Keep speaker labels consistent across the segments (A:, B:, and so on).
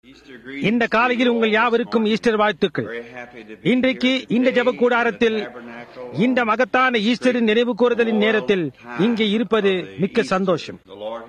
A: இந்த காலையில் உங்கள் யாவருக்கும் ஈஸ்டர் வாழ்த்துக்கள் இன்றைக்கு இந்த ஜப கூடாரத்தில் இந்த மகத்தான ஈஸ்டரின் நினைவு கூறுதலின் நேரத்தில் இங்கே இருப்பது மிக்க சந்தோஷம்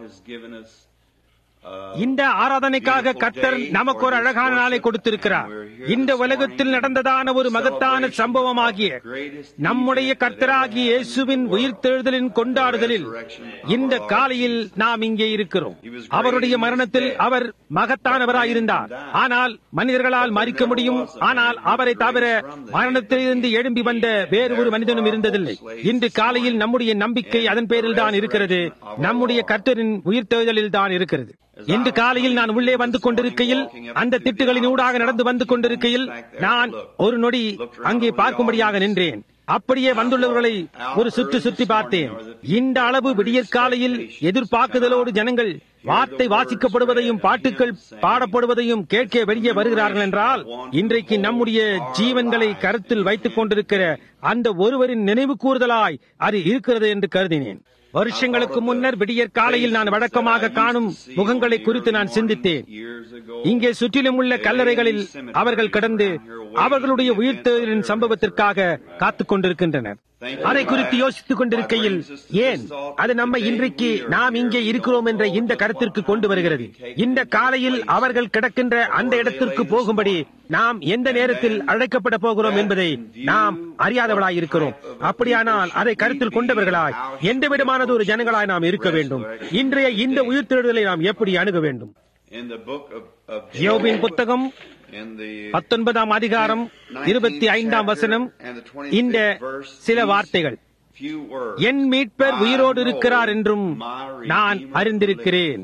A: இந்த ஆராதனைக்காக கர்த்தர் நமக்கு ஒரு அழகான நாளை கொடுத்திருக்கிறார் இந்த உலகத்தில் நடந்ததான ஒரு மகத்தான சம்பவமாகிய நம்முடைய கர்த்தராகிய இயேசுவின் உயிர்த்தெழுதலின் கொண்டாடுதலில் இந்த காலையில் நாம் இங்கே இருக்கிறோம் அவருடைய மரணத்தில் அவர் மகத்தானவராயிருந்தார் ஆனால் மனிதர்களால் மறிக்க முடியும் ஆனால் அவரை தவிர மரணத்திலிருந்து எழும்பி வந்த வேறு ஒரு மனிதனும் இருந்ததில்லை இன்று காலையில் நம்முடைய நம்பிக்கை அதன் பேரில் தான் இருக்கிறது நம்முடைய கர்த்தரின் உயிர்த்தெழுதலில் தான் இருக்கிறது இன்று காலையில் நான் உள்ளே வந்து கொண்டிருக்கையில் அந்த திட்டுகளின் ஊடாக நடந்து வந்து கொண்டிருக்கையில் நான் ஒரு நொடி அங்கே பார்க்கும்படியாக நின்றேன் அப்படியே வந்துள்ளவர்களை ஒரு சுற்று சுற்றி பார்த்தேன் இந்த அளவு விடியற்காலையில் எதிர்பார்க்குதலோடு ஜனங்கள் வார்த்தை வாசிக்கப்படுவதையும் பாட்டுக்கள் பாடப்படுவதையும் கேட்க வெளியே வருகிறார்கள் என்றால் இன்றைக்கு நம்முடைய ஜீவன்களை கருத்தில் வைத்துக் கொண்டிருக்கிற அந்த ஒருவரின் நினைவு கூறுதலாய் அது இருக்கிறது என்று கருதினேன் வருஷங்களுக்கு முன்னர் விடியற் காலையில் நான் வழக்கமாக காணும் முகங்களை குறித்து நான் சிந்தித்தேன் இங்கே சுற்றிலும் உள்ள கல்லறைகளில் அவர்கள் கடந்து அவர்களுடைய உயிர்த்தெழுதலின் சம்பவத்திற்காக காத்துக் கொண்டிருக்கின்றனர் அதை குறித்து யோசித்துக் கொண்டிருக்கையில் ஏன் அது நம்ம இன்றைக்கு நாம் இங்கே இருக்கிறோம் என்ற இந்த கருத்திற்கு கொண்டு வருகிறது இந்த காலையில் அவர்கள் கிடக்கின்ற அந்த இடத்திற்கு போகும்படி நாம் எந்த நேரத்தில் அழைக்கப்பட போகிறோம் என்பதை நாம் அறியாதவளாய் இருக்கிறோம் அப்படியானால் அதை கருத்தில் கொண்டவர்களாய் எந்த விதமானது ஒரு ஜனங்களாய் நாம் இருக்க வேண்டும் இன்றைய இந்த உயிர்த்தெழுதலை நாம் எப்படி அணுக வேண்டும் யோபின் புத்தகம் பத்தொன்பதாம் அதிகாரம் இருபத்தி ஐந்தாம் வசனம் இந்த சில வார்த்தைகள் என் மீட்பர் உயிரோடு இருக்கிறார் என்றும் நான் அறிந்திருக்கிறேன்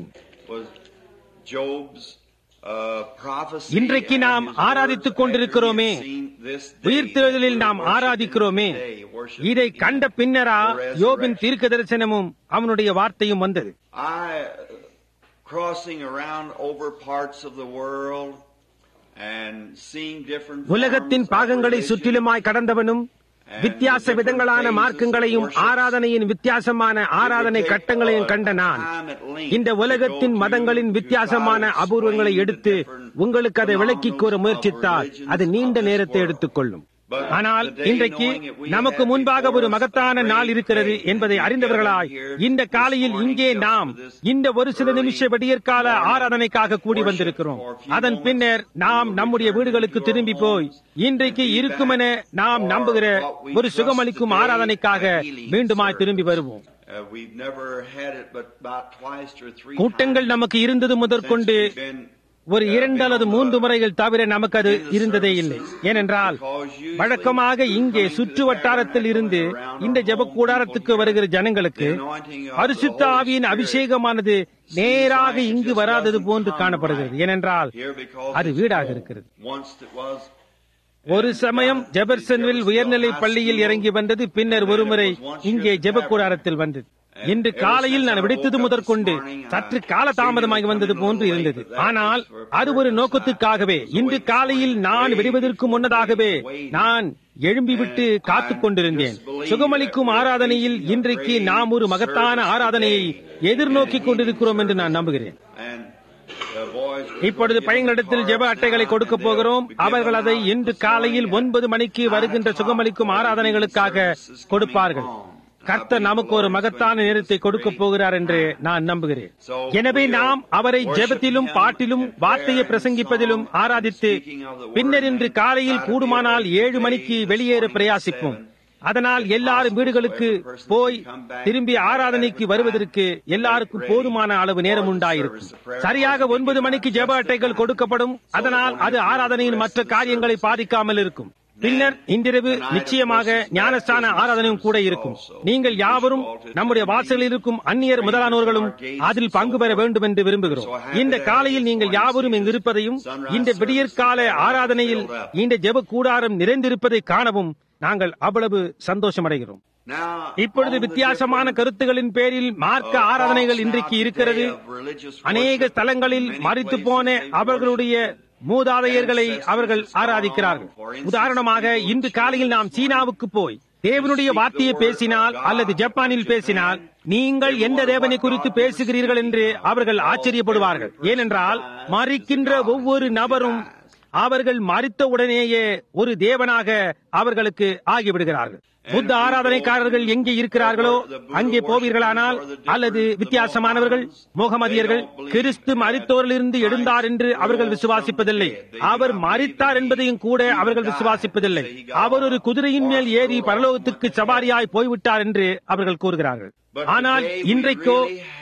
A: இன்றைக்கு நாம் ஆராதித்துக் கொண்டிருக்கிறோமே உயிர்த்தெழுதலில் நாம் ஆராதிக்கிறோமே இதை கண்ட பின்னரா யோபின் தீர்க்க தரிசனமும் அவனுடைய வார்த்தையும் வந்தது
B: crossing around over parts of the world and seeing different
A: உலகத்தின் பாகங்களை சுற்றிலுமாய் கடந்தவனும் வித்தியாச விதங்களான மார்க்கங்களையும் ஆராதனையின் வித்தியாசமான ஆராதனை கட்டங்களையும் கண்ட நான் இந்த உலகத்தின் மதங்களின் வித்தியாசமான அபூர்வங்களை எடுத்து உங்களுக்கு அதை விளக்கிக் கூற முயற்சித்தால் அது நீண்ட நேரத்தை எடுத்துக்கொள்ளும் ஆனால் இன்றைக்கு நமக்கு முன்பாக ஒரு மகத்தான நாள் இருக்கிறது என்பதை அறிந்தவர்களாய் இந்த காலையில் இங்கே நாம் இந்த ஒரு சில நிமிஷ விடியற்கால ஆராதனைக்காக கூடி வந்திருக்கிறோம் அதன் பின்னர் நாம் நம்முடைய வீடுகளுக்கு திரும்பி போய் இன்றைக்கு இருக்குமென நாம் நம்புகிற ஒரு சுகமளிக்கும் ஆராதனைக்காக மீண்டுமாய் திரும்பி வருவோம் கூட்டங்கள் நமக்கு இருந்தது முதற்கொண்டு ஒரு இரண்டு அல்லது மூன்று முறைகள் தவிர நமக்கு அது இருந்ததே இல்லை ஏனென்றால் வழக்கமாக இங்கே சுற்று வட்டாரத்தில் இருந்து இந்த ஜப கூடாரத்துக்கு வருகிற ஜனங்களுக்கு பரிசுத்த ஆவியின் அபிஷேகமானது நேராக இங்கு வராதது போன்று காணப்படுகிறது ஏனென்றால் அது வீடாக இருக்கிறது ஒரு சமயம் ஜெபர்சன்வில் உயர்நிலை பள்ளியில் இறங்கி வந்தது பின்னர் ஒருமுறை இங்கே ஜெப கூடாரத்தில் வந்தது இன்று காலையில் நான் விடுத்தது முதற்கொண்டு சற்று கால தாமதமாகி வந்தது போன்று இருந்தது ஆனால் அது ஒரு நோக்கத்துக்காகவே இன்று காலையில் நான் விடுவதற்கு முன்னதாகவே நான் எழும்பிவிட்டு காத்துக் கொண்டிருந்தேன் சுகமளிக்கும் ஆராதனையில் இன்றைக்கு நாம் ஒரு மகத்தான ஆராதனையை எதிர்நோக்கிக் கொண்டிருக்கிறோம் என்று நான் நம்புகிறேன் இப்பொழுது பையங்களிடத்தில் ஜெப அட்டைகளை கொடுக்க போகிறோம் அவர்கள் அதை இன்று காலையில் ஒன்பது மணிக்கு வருகின்ற சுகமளிக்கும் ஆராதனைகளுக்காக கொடுப்பார்கள் கர்த்தர் நமக்கு ஒரு மகத்தான நேரத்தை கொடுக்க போகிறார் என்று நான் நம்புகிறேன் எனவே நாம் அவரை ஜெபத்திலும் பாட்டிலும் வார்த்தையை பிரசங்கிப்பதிலும் ஆராதித்து பின்னர் இன்று காலையில் கூடுமானால் ஏழு மணிக்கு வெளியேற பிரயாசிப்போம் அதனால் எல்லாரும் வீடுகளுக்கு போய் திரும்பி ஆராதனைக்கு வருவதற்கு எல்லாருக்கும் போதுமான அளவு நேரம் உண்டாயிருக்கும் சரியாக ஒன்பது மணிக்கு ஜெப அட்டைகள் கொடுக்கப்படும் அதனால் அது ஆராதனையின் மற்ற காரியங்களை பாதிக்காமல் இருக்கும் பின்னர் இன்றிரவு நிச்சயமாக ஞானஸ்தான ஆராதனையும் கூட இருக்கும் நீங்கள் யாவரும் நம்முடைய வாசலில் இருக்கும் அந்நியர் முதலானோர்களும் அதில் பங்கு பெற வேண்டும் என்று விரும்புகிறோம் இந்த காலையில் நீங்கள் யாவரும் இங்கு இருப்பதையும் இந்த விடியற்கால ஆராதனையில் இந்த ஜெப கூடாரம் நிறைந்திருப்பதை காணவும் நாங்கள் அவ்வளவு சந்தோஷம் அடைகிறோம் இப்பொழுது வித்தியாசமான கருத்துகளின் பேரில் மார்க்க ஆராதனைகள் இன்றைக்கு இருக்கிறது அநேக ஸ்தலங்களில் மறித்து போன அவர்களுடைய மூதாதையர்களை அவர்கள் ஆராதிக்கிறார்கள் உதாரணமாக இன்று காலையில் நாம் சீனாவுக்கு போய் தேவனுடைய வார்த்தையை பேசினால் அல்லது ஜப்பானில் பேசினால் நீங்கள் எந்த தேவனை குறித்து பேசுகிறீர்கள் என்று அவர்கள் ஆச்சரியப்படுவார்கள் ஏனென்றால் மறிக்கின்ற ஒவ்வொரு நபரும் அவர்கள் மறித்த உடனேயே ஒரு தேவனாக அவர்களுக்கு ஆகிவிடுகிறார்கள் புத்த ஆராதனைக்காரர்கள் எங்கே இருக்கிறார்களோ அங்கே போவீர்களானால் அல்லது வித்தியாசமானவர்கள் முகமதியர்கள் கிறிஸ்து மறித்தோரிலிருந்து எழுந்தார் என்று அவர்கள் விசுவாசிப்பதில்லை அவர் மறித்தார் என்பதையும் கூட அவர்கள் விசுவாசிப்பதில்லை அவர் ஒரு குதிரையின் மேல் ஏறி பரலோகத்துக்கு சவாரியாய் போய்விட்டார் என்று அவர்கள் கூறுகிறார்கள் ஆனால் இன்றைக்கோ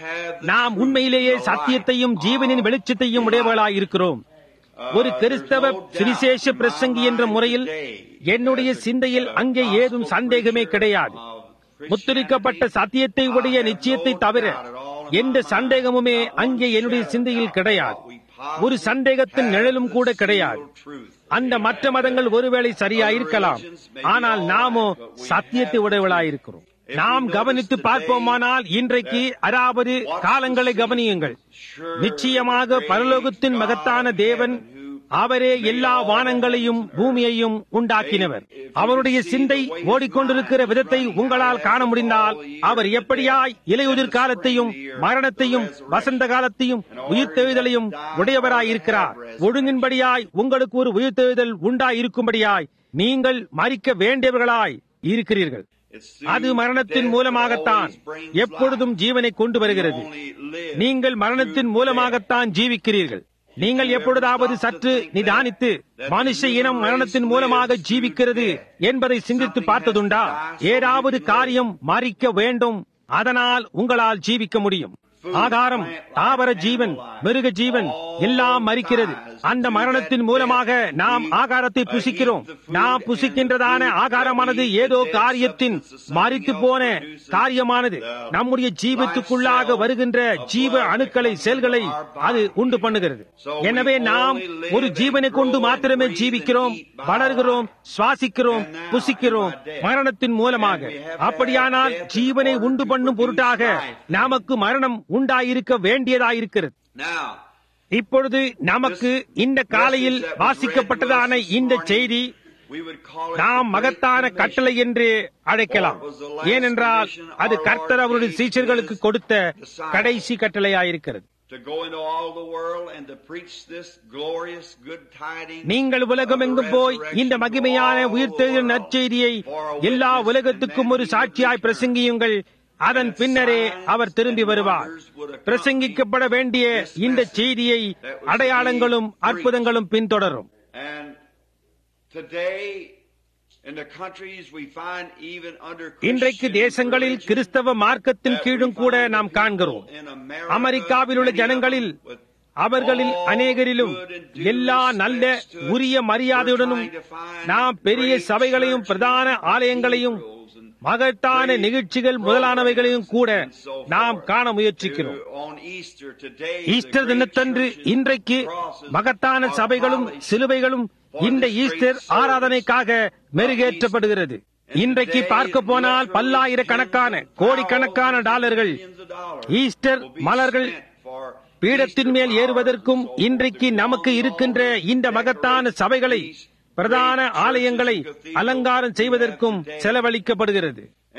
A: நாம் உண்மையிலேயே சத்தியத்தையும் ஜீவனின் வெளிச்சத்தையும் உடையவர்களாய் இருக்கிறோம் ஒரு கிறிஸ்தவ சுவிசேஷ பிரசங்கி என்ற முறையில் என்னுடைய சிந்தையில் அங்கே ஏதும் சந்தேகமே கிடையாது முத்திரிக்கப்பட்ட சத்தியத்தை உடைய நிச்சயத்தை தவிர எந்த சந்தேகமுமே அங்கே என்னுடைய சிந்தையில் கிடையாது ஒரு சந்தேகத்தின் நிழலும் கூட கிடையாது அந்த மற்ற மதங்கள் ஒருவேளை சரியாயிருக்கலாம் ஆனால் நாமோ சத்தியத்தை உடையவளாயிருக்கிறோம் நாம் கவனித்து பார்ப்போமானால் இன்றைக்கு அதாவது காலங்களை கவனியுங்கள் நிச்சயமாக பரலோகத்தின் மகத்தான தேவன் அவரே எல்லா வானங்களையும் பூமியையும் உண்டாக்கினவர் அவருடைய சிந்தை ஓடிக்கொண்டிருக்கிற விதத்தை உங்களால் காண முடிந்தால் அவர் எப்படியாய் இலையுதிர் காலத்தையும் மரணத்தையும் வசந்த காலத்தையும் உயிர்த்தெழுதலையும் உடையவராயிருக்கிறார் ஒழுங்கின்படியாய் உங்களுக்கு ஒரு உயிர்த்தெழுதல் உண்டாயிருக்கும்படியாய் நீங்கள் மறிக்க வேண்டியவர்களாய் இருக்கிறீர்கள் அது மரணத்தின் மூலமாகத்தான் எப்பொழுதும் ஜீவனை கொண்டு வருகிறது நீங்கள் மரணத்தின் மூலமாகத்தான் ஜீவிக்கிறீர்கள் நீங்கள் எப்பொழுதாவது சற்று நிதானித்து மனுஷ இனம் மரணத்தின் மூலமாக ஜீவிக்கிறது என்பதை சிந்தித்து பார்த்ததுண்டா ஏதாவது காரியம் மறிக்க வேண்டும் அதனால் உங்களால் ஜீவிக்க முடியும் ஆகாரம் தாவர ஜீவன் மிருக ஜீவன் எல்லாம் மறிக்கிறது அந்த மரணத்தின் மூலமாக நாம் ஆகாரத்தை புசிக்கிறோம் நாம் புசிக்கின்றதான ஆகாரமானது ஏதோ காரியத்தின் மறித்து போன காரியமானது நம்முடைய ஜீவத்துக்குள்ளாக வருகின்ற ஜீவ அணுக்களை செல்களை அது உண்டு பண்ணுகிறது எனவே நாம் ஒரு ஜீவனை கொண்டு மாத்திரமே ஜீவிக்கிறோம் வளர்கிறோம் சுவாசிக்கிறோம் புசிக்கிறோம் மரணத்தின் மூலமாக அப்படியானால் ஜீவனை உண்டு பண்ணும் பொருட்டாக நமக்கு மரணம் உண்டாயிருக்க வேண்டியதாயிருக்கிறது இப்பொழுது நமக்கு இந்த காலையில் வாசிக்கப்பட்டதான இந்த செய்தி நாம் மகத்தான கட்டளை என்று அழைக்கலாம் ஏனென்றால் அது கர்த்தர் அவருடைய சீச்சர்களுக்கு கொடுத்த கடைசி கட்டளையாயிருக்கிறது நீங்கள் உலகமெங்கும் போய் இந்த மகிமையான உயிர்த்தெழுதல் நற்செய்தியை எல்லா உலகத்துக்கும் ஒரு சாட்சியாய் பிரசங்கியுங்கள் அதன் பின்னரே அவர் திரும்பி வருவார் பிரசங்கிக்கப்பட வேண்டிய இந்த செய்தியை அடையாளங்களும் அற்புதங்களும் பின்தொடரும் இன்றைக்கு தேசங்களில் கிறிஸ்தவ மார்க்கத்தின் கீழும் கூட நாம் காண்கிறோம் அமெரிக்காவில் உள்ள ஜனங்களில் அவர்களில் அநேகரிலும் எல்லா நல்ல உரிய மரியாதையுடனும் நாம் பெரிய சபைகளையும் பிரதான ஆலயங்களையும் மகத்தான நிகழ்ச்சிகள் முதலானவைகளையும் கூட நாம் காண முயற்சிக்கிறோம் ஈஸ்டர் தினத்தன்று இன்றைக்கு மகத்தான சபைகளும் சிலுவைகளும் இந்த ஈஸ்டர் ஆராதனைக்காக மெருகேற்றப்படுகிறது இன்றைக்கு பார்க்க போனால் பல்லாயிரக்கணக்கான கோடிக்கணக்கான டாலர்கள் ஈஸ்டர் மலர்கள் பீடத்தின் மேல் ஏறுவதற்கும் இன்றைக்கு நமக்கு இருக்கின்ற இந்த மகத்தான சபைகளை பிரதான ஆலயங்களை அலங்காரம் செய்வதற்கும் செலவழிக்கப்படுகிறது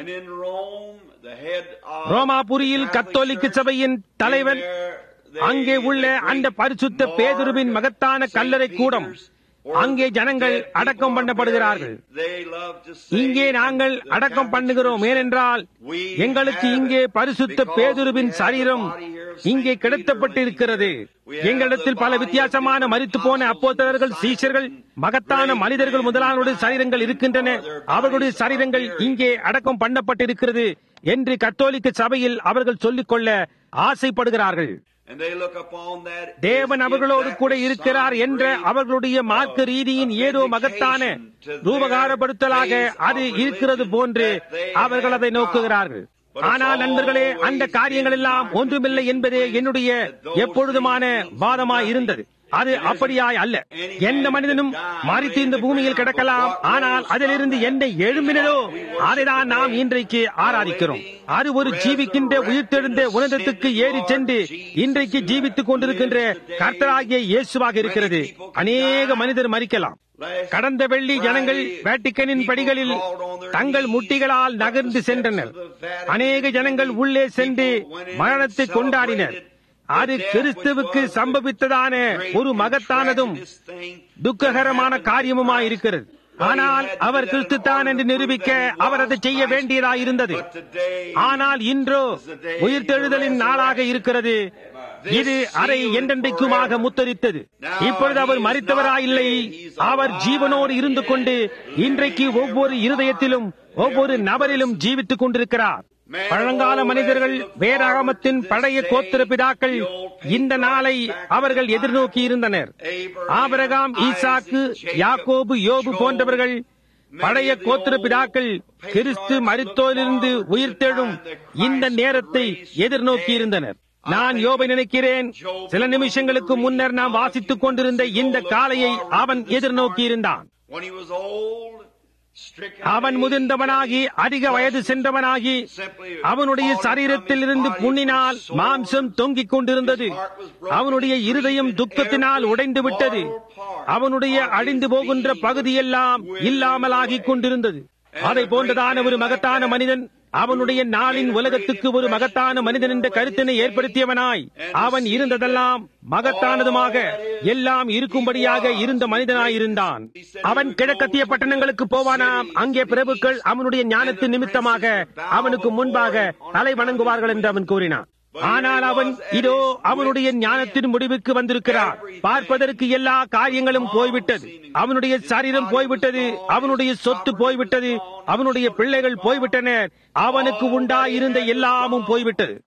A: ரோமாபுரியில் கத்தோலிக்க சபையின் தலைவன் அங்கே உள்ள அந்த பரிசுத்த பேதுருவின் மகத்தான கல்லறை கூடம் அங்கே ஜனங்கள் அடக்கம் பண்ணப்படுகிறார்கள் இங்கே நாங்கள் அடக்கம் பண்ணுகிறோம் ஏனென்றால் எங்களுக்கு இங்கே பரிசுத்த பேதுருவின் சரீரம் இங்கே கிடத்தப்பட்டிருக்கிறது எங்களிடத்தில் பல வித்தியாசமான மறித்து போன அப்போத்தவர்கள் சீஷர்கள் மகத்தான மனிதர்கள் முதலானவருடைய சரீரங்கள் இருக்கின்றன அவர்களுடைய சரீரங்கள் இங்கே அடக்கம் பண்ணப்பட்டிருக்கிறது என்று கத்தோலிக்க சபையில் அவர்கள் சொல்லிக்கொள்ள ஆசைப்படுகிறார்கள் தேவன் அவர்களோடு கூட இருக்கிறார் என்ற அவர்களுடைய மார்க்க ரீதியின் ஏதோ மகத்தான ரூபகாரப்படுத்தலாக அது இருக்கிறது போன்று அவர்கள் அதை நோக்குகிறார்கள் ஆனால் நண்பர்களே அந்த காரியங்கள் எல்லாம் ஒன்றுமில்லை என்பதே என்னுடைய எப்பொழுதுமான வாதமாய் இருந்தது அது அப்படியாய் அல்ல எந்த மனிதனும் மறித்து இந்த பூமியில் கிடக்கலாம் ஆனால் அதிலிருந்து என்ன எழும்பினதோ அதைதான் நாம் இன்றைக்கு ஆராதிக்கிறோம் அது ஒரு ஜீவிக்கின்ற உயிர்த்தெழுந்த உணர்ந்தத்துக்கு ஏறி சென்று இன்றைக்கு ஜீவித்துக் கொண்டிருக்கின்ற கர்த்தராகிய இயேசுவாக இருக்கிறது அநேக மனிதர் மறிக்கலாம் கடந்த வெள்ளி ஜனங்கள் வேட்டிக்கனின் படிகளில் தங்கள் முட்டிகளால் நகர்ந்து சென்றனர் அநேக ஜனங்கள் உள்ளே சென்று மரணத்தை கொண்டாடினர் அது கிறிஸ்துவுக்கு சம்பவித்ததான ஒரு மகத்தானதும் துக்ககரமான காரியமுமாயிருக்கிறது ஆனால் அவர் கிறிஸ்து தான் என்று நிரூபிக்க அவர் அதை செய்ய வேண்டியதாயிருந்தது ஆனால் இன்றோ உயிர்த்தெழுதலின் நாளாக இருக்கிறது இது அறை என்றென்றைக்குமாக முத்தரித்தது இப்பொழுது அவர் மறித்தவராயில்லை அவர் ஜீவனோடு இருந்து கொண்டு இன்றைக்கு ஒவ்வொரு இருதயத்திலும் ஒவ்வொரு நபரிலும் ஜீவித்துக் கொண்டிருக்கிறார் பழங்கால மனிதர்கள் வேதாகமத்தின் பழைய கோத்திர பிதாக்கள் இந்த நாளை அவர்கள் எதிர்நோக்கி இருந்தனர் ஆபரகாம் ஈசாக்கு யாக்கோபு யோபு போன்றவர்கள் பழைய கோத்திர பிதாக்கள் கிறிஸ்து மருத்துவரிலிருந்து உயிர்த்தெழும் இந்த நேரத்தை எதிர்நோக்கி இருந்தனர் நான் யோபை நினைக்கிறேன் சில நிமிஷங்களுக்கு முன்னர் நாம் வாசித்துக் கொண்டிருந்த இந்த காலையை அவன் எதிர்நோக்கி இருந்தான் அவன் முதிர்ந்தவனாகி அதிக வயது சென்றவனாகி அவனுடைய சரீரத்தில் இருந்து புண்ணினால் மாம்சம் தொங்கிக் கொண்டிருந்தது அவனுடைய இருதயம் துக்கத்தினால் உடைந்து விட்டது அவனுடைய அழிந்து போகின்ற பகுதியெல்லாம் இல்லாமலாகிக் கொண்டிருந்தது அதை போன்றதான ஒரு மகத்தான மனிதன் அவனுடைய நாளின் உலகத்துக்கு ஒரு மகத்தான மனிதன் என்ற கருத்தினை ஏற்படுத்தியவனாய் அவன் இருந்ததெல்லாம் மகத்தானதுமாக எல்லாம் இருக்கும்படியாக இருந்த மனிதனாயிருந்தான் அவன் கிழக்கத்திய பட்டணங்களுக்கு போவானாம் அங்கே பிரபுக்கள் அவனுடைய ஞானத்தின் நிமித்தமாக அவனுக்கு முன்பாக தலை வணங்குவார்கள் என்று அவன் கூறினான் ஆனால் அவன் இதோ அவனுடைய ஞானத்தின் முடிவுக்கு வந்திருக்கிறார் பார்ப்பதற்கு எல்லா காரியங்களும் போய்விட்டது அவனுடைய சரீரம் போய்விட்டது அவனுடைய சொத்து போய்விட்டது அவனுடைய பிள்ளைகள் போய்விட்டனர் அவனுக்கு உண்டாயிருந்த எல்லாமும் போய்விட்டது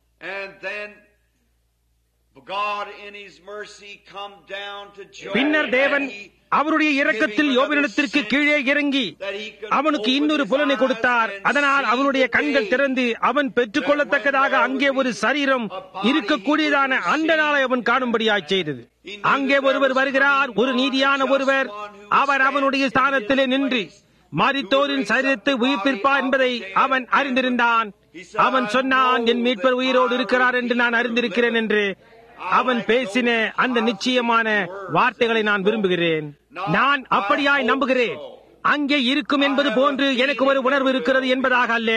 A: பின்னர் தேவன் அவருடைய இரக்கத்தில் யோபனிடத்திற்கு கீழே இறங்கி அவனுக்கு இன்னொரு புலனை கொடுத்தார் அதனால் அவனுடைய கண்கள் திறந்து அவன் பெற்றுக் கொள்ளத்தக்கதாக அங்கே ஒரு சரீரம் இருக்கக்கூடியதான அந்த நாளை அவன் காணும்படியாய் செய்தது அங்கே ஒருவர் வருகிறார் ஒரு நீதியான ஒருவர் அவர் அவனுடைய ஸ்தானத்திலே நின்று மரித்தோரின் சரீரத்தை உயிர்ப்பிப்பார் என்பதை அவன் அறிந்திருந்தான் அவன் சொன்னான் என் மீட்பர் உயிரோடு இருக்கிறார் என்று நான் அறிந்திருக்கிறேன் என்று அவன் பேசின அந்த நிச்சயமான வார்த்தைகளை நான் விரும்புகிறேன் நான் அப்படியாய் நம்புகிறேன் அங்கே இருக்கும் என்பது போன்று எனக்கு ஒரு உணர்வு இருக்கிறது என்பதாக அல்ல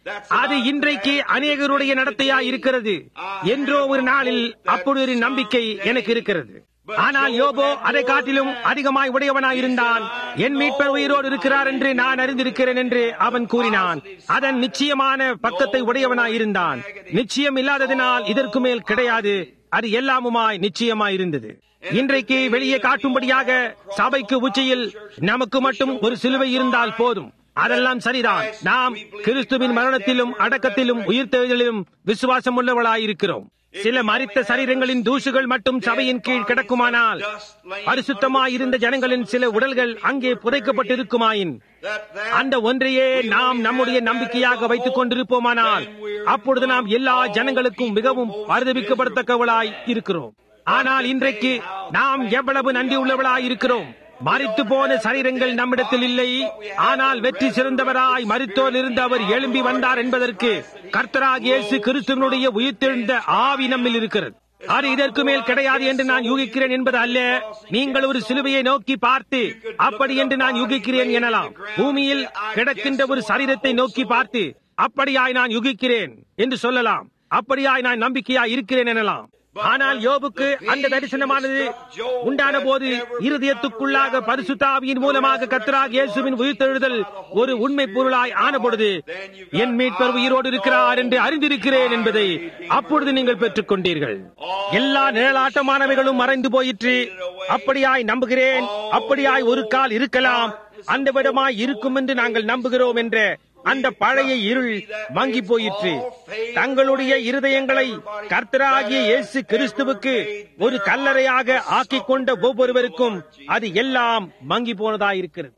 A: அது இன்றைக்கு அநேகருடைய நடத்தையா இருக்கிறது என்றோ ஒரு நாளில் அப்படி ஒரு நம்பிக்கை எனக்கு இருக்கிறது ஆனால் யோபோ அதை காட்டிலும் அதிகமாய் உடையவனாயிருந்தான் என் மீட்பர் உயிரோடு இருக்கிறார் என்று நான் அறிந்திருக்கிறேன் என்று அவன் கூறினான் அதன் நிச்சயமான பக்கத்தை உடையவனாயிருந்தான் நிச்சயம் இல்லாததினால் இதற்கு மேல் கிடையாது அது எல்லாமுமாய் நிச்சயமாய் இருந்தது இன்றைக்கு வெளியே காட்டும்படியாக சபைக்கு உச்சியில் நமக்கு மட்டும் ஒரு சிலுவை இருந்தால் போதும் அதெல்லாம் சரிதான் நாம் கிறிஸ்துவின் மரணத்திலும் அடக்கத்திலும் உயிர்த்தெழுதலிலும் விசுவாசம் உள்ளவளாயிருக்கிறோம் சில மறித்த சரீரங்களின் தூசுகள் மட்டும் சபையின் கீழ் கிடக்குமானால் பரிசுத்தமாயிருந்த ஜனங்களின் சில உடல்கள் அங்கே புதைக்கப்பட்டிருக்குமாயின் அந்த ஒன்றையே நாம் நம்முடைய நம்பிக்கையாக வைத்துக் கொண்டிருப்போமானால் அப்பொழுது நாம் எல்லா ஜனங்களுக்கும் மிகவும் பரிதவிக்கப்படத்தக்கவளாய் இருக்கிறோம் ஆனால் இன்றைக்கு நாம் எவ்வளவு நன்றி உள்ளவளாய் இருக்கிறோம் மறித்து போன சரீரங்கள் நம்மிடத்தில் இல்லை ஆனால் வெற்றி சிறந்தவராய் மறித்தோர் இருந்து அவர் எழும்பி வந்தார் என்பதற்கு கர்த்தராக இயேசு கிறிஸ்துவனுடைய உயிர்த்தெழுந்த ஆவி நம்மில் இருக்கிறது அது இதற்கு மேல் கிடையாது என்று நான் யூகிக்கிறேன் என்பது அல்ல நீங்கள் ஒரு சிலுவையை நோக்கி பார்த்து அப்படி என்று நான் யூகிக்கிறேன் எனலாம் பூமியில் கிடக்கின்ற ஒரு சரீரத்தை நோக்கி பார்த்து அப்படியாய் நான் யுகிக்கிறேன் என்று சொல்லலாம் அப்படியாய் நான் நம்பிக்கையாய் இருக்கிறேன் எனலாம் ஆனால் யோபுக்கு அந்த தரிசனமானது உண்டான போது இருதயத்துக்குள்ளாக பரிசுத்தாவியின் மூலமாக கத்தராக இயேசுவின் உயிர்த்தெழுதல் ஒரு உண்மை பொருளாய் ஆன பொழுது என் மீட்பர் உயிரோடு இருக்கிறார் என்று அறிந்திருக்கிறேன் என்பதை அப்பொழுது நீங்கள் பெற்றுக் கொண்டீர்கள் எல்லா நிழலாட்டமானவைகளும் மறைந்து போயிற்று அப்படியாய் நம்புகிறேன் அப்படியாய் ஒரு கால் இருக்கலாம் அந்த விடமாய் இருக்கும் என்று நாங்கள் நம்புகிறோம் என்ற அந்த பழைய இருள் மங்கி போயிற்று தங்களுடைய இருதயங்களை கர்த்தராகிய இயேசு கிறிஸ்துவுக்கு ஒரு கல்லறையாக ஆக்கிக் கொண்ட ஒவ்வொருவருக்கும் அது எல்லாம் மங்கி போனதாயிருக்கிறது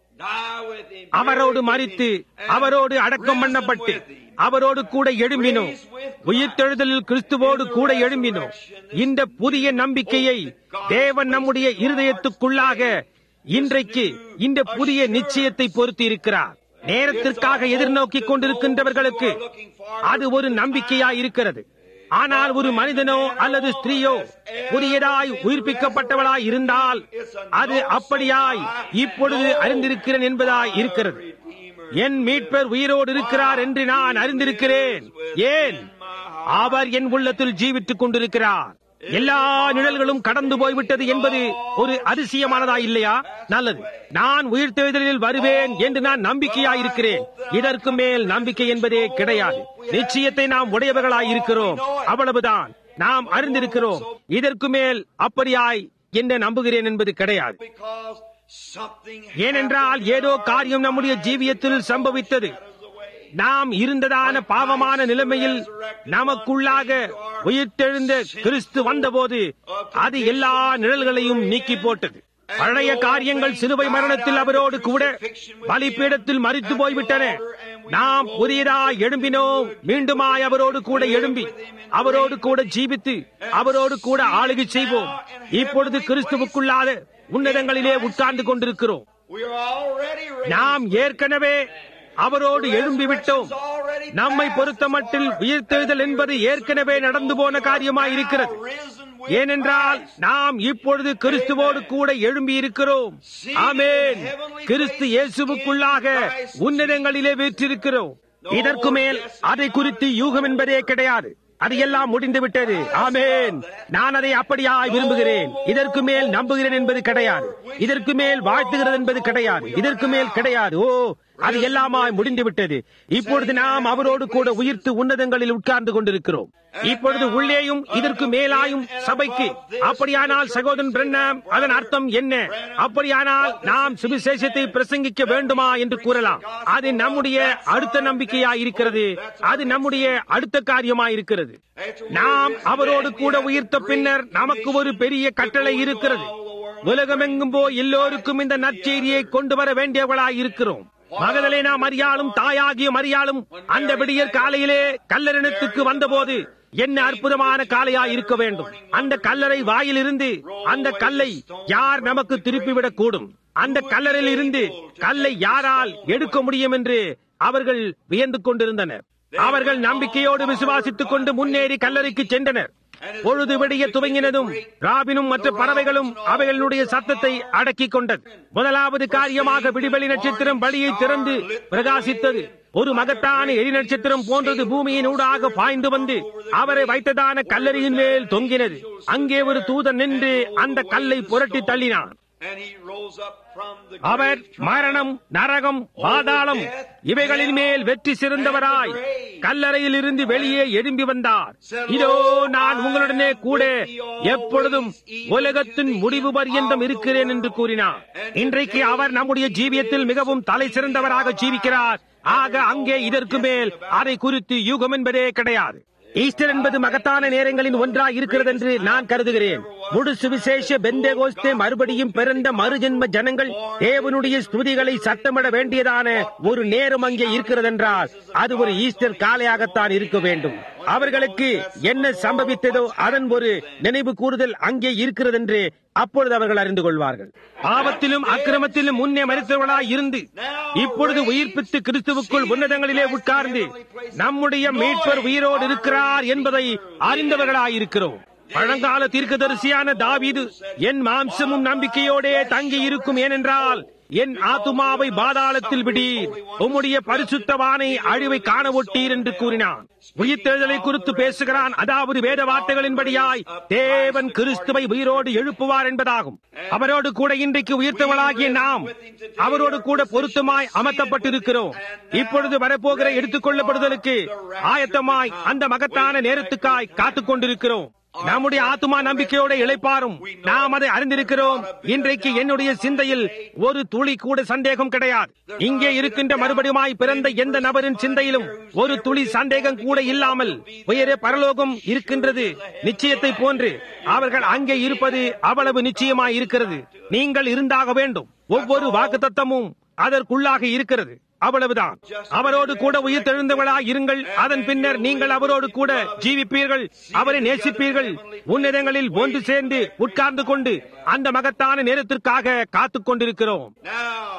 A: அவரோடு மறித்து அவரோடு அடக்கம் பண்ணப்பட்டு அவரோடு கூட எழும்பினோம் உயிர்த்தெழுதலில் கிறிஸ்துவோடு கூட எழும்பினோம் இந்த புதிய நம்பிக்கையை தேவன் நம்முடைய இருதயத்துக்குள்ளாக இன்றைக்கு இந்த புதிய நிச்சயத்தை பொருத்தி இருக்கிறார் நேரத்திற்காக எதிர்நோக்கிக் கொண்டிருக்கின்றவர்களுக்கு அது ஒரு நம்பிக்கையா இருக்கிறது ஆனால் ஒரு மனிதனோ அல்லது ஸ்திரீயோ புதியதாய் உயிர்ப்பிக்கப்பட்டவளாய் இருந்தால் அது அப்படியாய் இப்பொழுது அறிந்திருக்கிறேன் என்பதாய் இருக்கிறது என் மீட்பர் உயிரோடு இருக்கிறார் என்று நான் அறிந்திருக்கிறேன் ஏன் அவர் என் உள்ளத்தில் ஜீவித்துக் கொண்டிருக்கிறார் எல்லா நிழல்களும் கடந்து போய்விட்டது என்பது ஒரு அதிசயமானதா இல்லையா நல்லது நான் உயிர்த்தெழுதலில் வருவேன் என்று நான் நம்பிக்கையாயிருக்கிறேன் இதற்கு மேல் நம்பிக்கை என்பதே கிடையாது நிச்சயத்தை நாம் உடையவர்களாய் இருக்கிறோம் அவ்வளவுதான் நாம் அறிந்திருக்கிறோம் இதற்கு மேல் அப்படியாய் என்ன நம்புகிறேன் என்பது கிடையாது
B: Because something
A: ஏனென்றால் ஏதோ காரியம் நம்முடைய ஜீவியத்தில் சம்பவித்தது நாம் இருந்ததான பாவமான நிலைமையில் நமக்குள்ளாக உயிர்த்தெழுந்த கிறிஸ்து வந்தபோது அது எல்லா நிழல்களையும் நீக்கி போட்டது பழைய காரியங்கள் சிலுவை மரணத்தில் அவரோடு கூட பலிப்பீடத்தில் மறித்து போய்விட்டன நாம் புதியதாய் எழும்பினோம் மீண்டுமாய் அவரோடு கூட எழும்பி அவரோடு கூட ஜீவித்து அவரோடு கூட ஆளுகை செய்வோம் இப்பொழுது கிறிஸ்துவுக்குள்ளாத உன்னதங்களிலே உட்கார்ந்து கொண்டிருக்கிறோம்
B: we are already ready.
A: நாம் ஏற்கனவே அவரோடு எழும்பி விட்டோம் நம்மை பொறுத்தமட்டில் உயிர்த்தெழுதல் என்பது ஏற்கனவே நடந்து போன காரியமாய் இருக்கிறது ஏனென்றால் நாம் இப்பொழுது கிறிஸ்துவோடு கூட எழும்பி இருக்கிறோம் ஆமேன் கிறிஸ்து இயேசுவுக்குள்ளாக உன்னதங்களிலே வீற்றிருக்கிறோம் இதற்கு மேல் அதை குறித்து யூகம் என்பதே கிடையாது அது எல்லாம் முடிந்து விட்டது ஆமேன் நான் அதை அப்படியாய் விரும்புகிறேன் இதற்கு மேல் நம்புகிறேன் என்பது கிடையாது இதற்கு மேல் வாழ்த்துகிறது என்பது கிடையாது இதற்கு மேல் கிடையாது ஓ அது எல்லாமாய் முடிந்து விட்டது இப்பொழுது நாம் அவரோடு கூட உயிர்த்து உன்னதங்களில் உட்கார்ந்து கொண்டிருக்கிறோம் இப்பொழுது உள்ளேயும் இதற்கு மேலாயும் சபைக்கு அப்படியானால் சகோதரன் பிரண்ணாம் அதன் அர்த்தம் என்ன அப்படியானால் நாம் சுவிசேஷத்தை பிரசங்கிக்க வேண்டுமா என்று கூறலாம் அது நம்முடைய அடுத்த நம்பிக்கையாய் இருக்கிறது அது நம்முடைய அடுத்த காரியமாய் இருக்கிறது நாம் அவரோடு கூட உயிர்த்த பின்னர் நமக்கு ஒரு பெரிய கட்டளை இருக்கிறது உலகமெங்கும் போய் எல்லோருக்கும் இந்த நற்செய்தியை கொண்டு வர வேண்டியவர்களாய் இருக்கிறோம் மகதலேனா மரியாளும் தாயாகிய மரியாளும் அந்த விடியற் காலையிலே கல்லறினத்துக்கு வந்தபோது என்ன அற்புதமான காலையா இருக்க வேண்டும் அந்த கல்லறை வாயிலிருந்து அந்த கல்லை யார் நமக்கு திருப்பிவிடக் கூடும் அந்த கல்லறையில் இருந்து கல்லை யாரால் எடுக்க முடியும் என்று அவர்கள் வியந்து கொண்டிருந்தனர் அவர்கள் நம்பிக்கையோடு விசுவாசித்துக் கொண்டு முன்னேறி கல்லறைக்கு சென்றனர் பொழுது விடிய துவங்கினதும் ராபினும் மற்ற பறவைகளும் அவைகளுடைய சத்தத்தை அடக்கிக் கொண்டது முதலாவது காரியமாக விடிவெளி நட்சத்திரம் வழியை திறந்து பிரகாசித்தது ஒரு மகத்தான எரி நட்சத்திரம் போன்றது பூமியின் ஊடாக பாய்ந்து வந்து அவரை வைத்ததான கல்லறையின் மேல் தொங்கினது அங்கே ஒரு தூதன் நின்று அந்த கல்லை புரட்டி தள்ளினான்
B: And he rose up from the
A: our
B: grave triumph.
A: மரணம் நரகம் பாதாளம் இவைகளின் மேல் வெற்றி சிறந்தவராய் கல்லறையில் இருந்து வெளியே எழும்பி வந்தார் இதோ நான் உங்களுடனே கூட எப்பொழுதும் உலகத்தின் முடிவு பரியந்தம் இருக்கிறேன் என்று கூறினார் இன்றைக்கு அவர் நம்முடைய ஜீவியத்தில் மிகவும் தலை சிறந்தவராக ஜீவிக்கிறார் ஆக அங்கே இதற்கு மேல் அதை குறித்து யூகம் என்பதே கிடையாது ஈஸ்டர் என்பது மகத்தான நேரங்களின் ஒன்றாய் இருக்கிறது என்று நான் கருதுகிறேன் முழு சுவிசேஷ பெந்தேகோஸ்தே மறுபடியும் பிறந்த மறுஜென்ம ஜனங்கள் தேவனுடைய ஸ்துதிகளை சத்தமிட வேண்டியதான ஒரு நேரம் அங்கே இருக்கிறது என்றால் அது ஒரு ஈஸ்டர் காலையாகத்தான் இருக்க வேண்டும் அவர்களுக்கு என்ன சம்பவித்ததோ அதன் ஒரு நினைவு கூறுதல் அங்கே இருக்கிறது என்று அப்பொழுது அவர்கள் அறிந்து கொள்வார்கள் பாவத்திலும் அக்கிரமத்திலும் முன்னே மறித்தவர்களாய் இருந்து இப்பொழுது உயிர்ப்பித்து கிறிஸ்துவுக்குள் உன்னதங்களிலே உட்கார்ந்து நம்முடைய மீட்பர் உயிரோடு இருக்கிறார் என்பதை அறிந்தவர்களாயிருக்கிறோம் பழங்கால தீர்க்கதரிசியான தாவீது என் மாம்சமும் நம்பிக்கையோடே தங்கி இருக்கும் ஏனென்றால் என் ஆத்துமாவை பாதாளத்தில் விடீர் உம்முடைய பரிசுத்தவானை அழிவை காண ஒட்டீர் என்று கூறினான் உயிர்த்தெழுதலை குறித்து பேசுகிறான் அதாவது வேத வார்த்தைகளின்படியாய் தேவன் கிறிஸ்துவை உயிரோடு எழுப்புவார் என்பதாகும் அவரோடு கூட இன்றைக்கு உயிர்த்தவளாகிய நாம் அவரோடு கூட பொருத்தமாய் அமர்த்தப்பட்டிருக்கிறோம் இப்பொழுது வரப்போகிற எடுத்துக் கொள்ளப்படுதலுக்கு ஆயத்தமாய் அந்த மகத்தான நேரத்துக்காய் காத்துக் கொண்டிருக்கிறோம் நம்முடைய ஆத்துமா நம்பிக்கையோட இழைப்பாரும் நாம் அதை அறிந்திருக்கிறோம் இன்றைக்கு என்னுடைய சிந்தையில் ஒரு துளி கூட சந்தேகம் கிடையாது இங்கே இருக்கின்ற மறுபடியுமாய் பிறந்த எந்த நபரின் சிந்தையிலும் ஒரு துளி சந்தேகம் கூட இல்லாமல் உயரே பரலோகம் இருக்கின்றது நிச்சயத்தை போன்று அவர்கள் அங்கே இருப்பது அவ்வளவு நிச்சயமாய் இருக்கிறது நீங்கள் இருந்தாக வேண்டும் ஒவ்வொரு வாக்குத்தத்தமும் அதற்குள்ளாக இருக்கிறது அவ்வளவுதான் அவரோடு கூட உயிர் தெழுந்தவளாய் இருங்கள் அதன் பின்னர் நீங்கள் அவரோடு கூட ஜீவிப்பீர்கள் அவரை நேசிப்பீர்கள் உன்னிடங்களில் ஒன்று சேர்ந்து உட்கார்ந்து கொண்டு அந்த மகத்தான நேரத்திற்காக காத்துக் கொண்டிருக்கிறோம்
B: Now,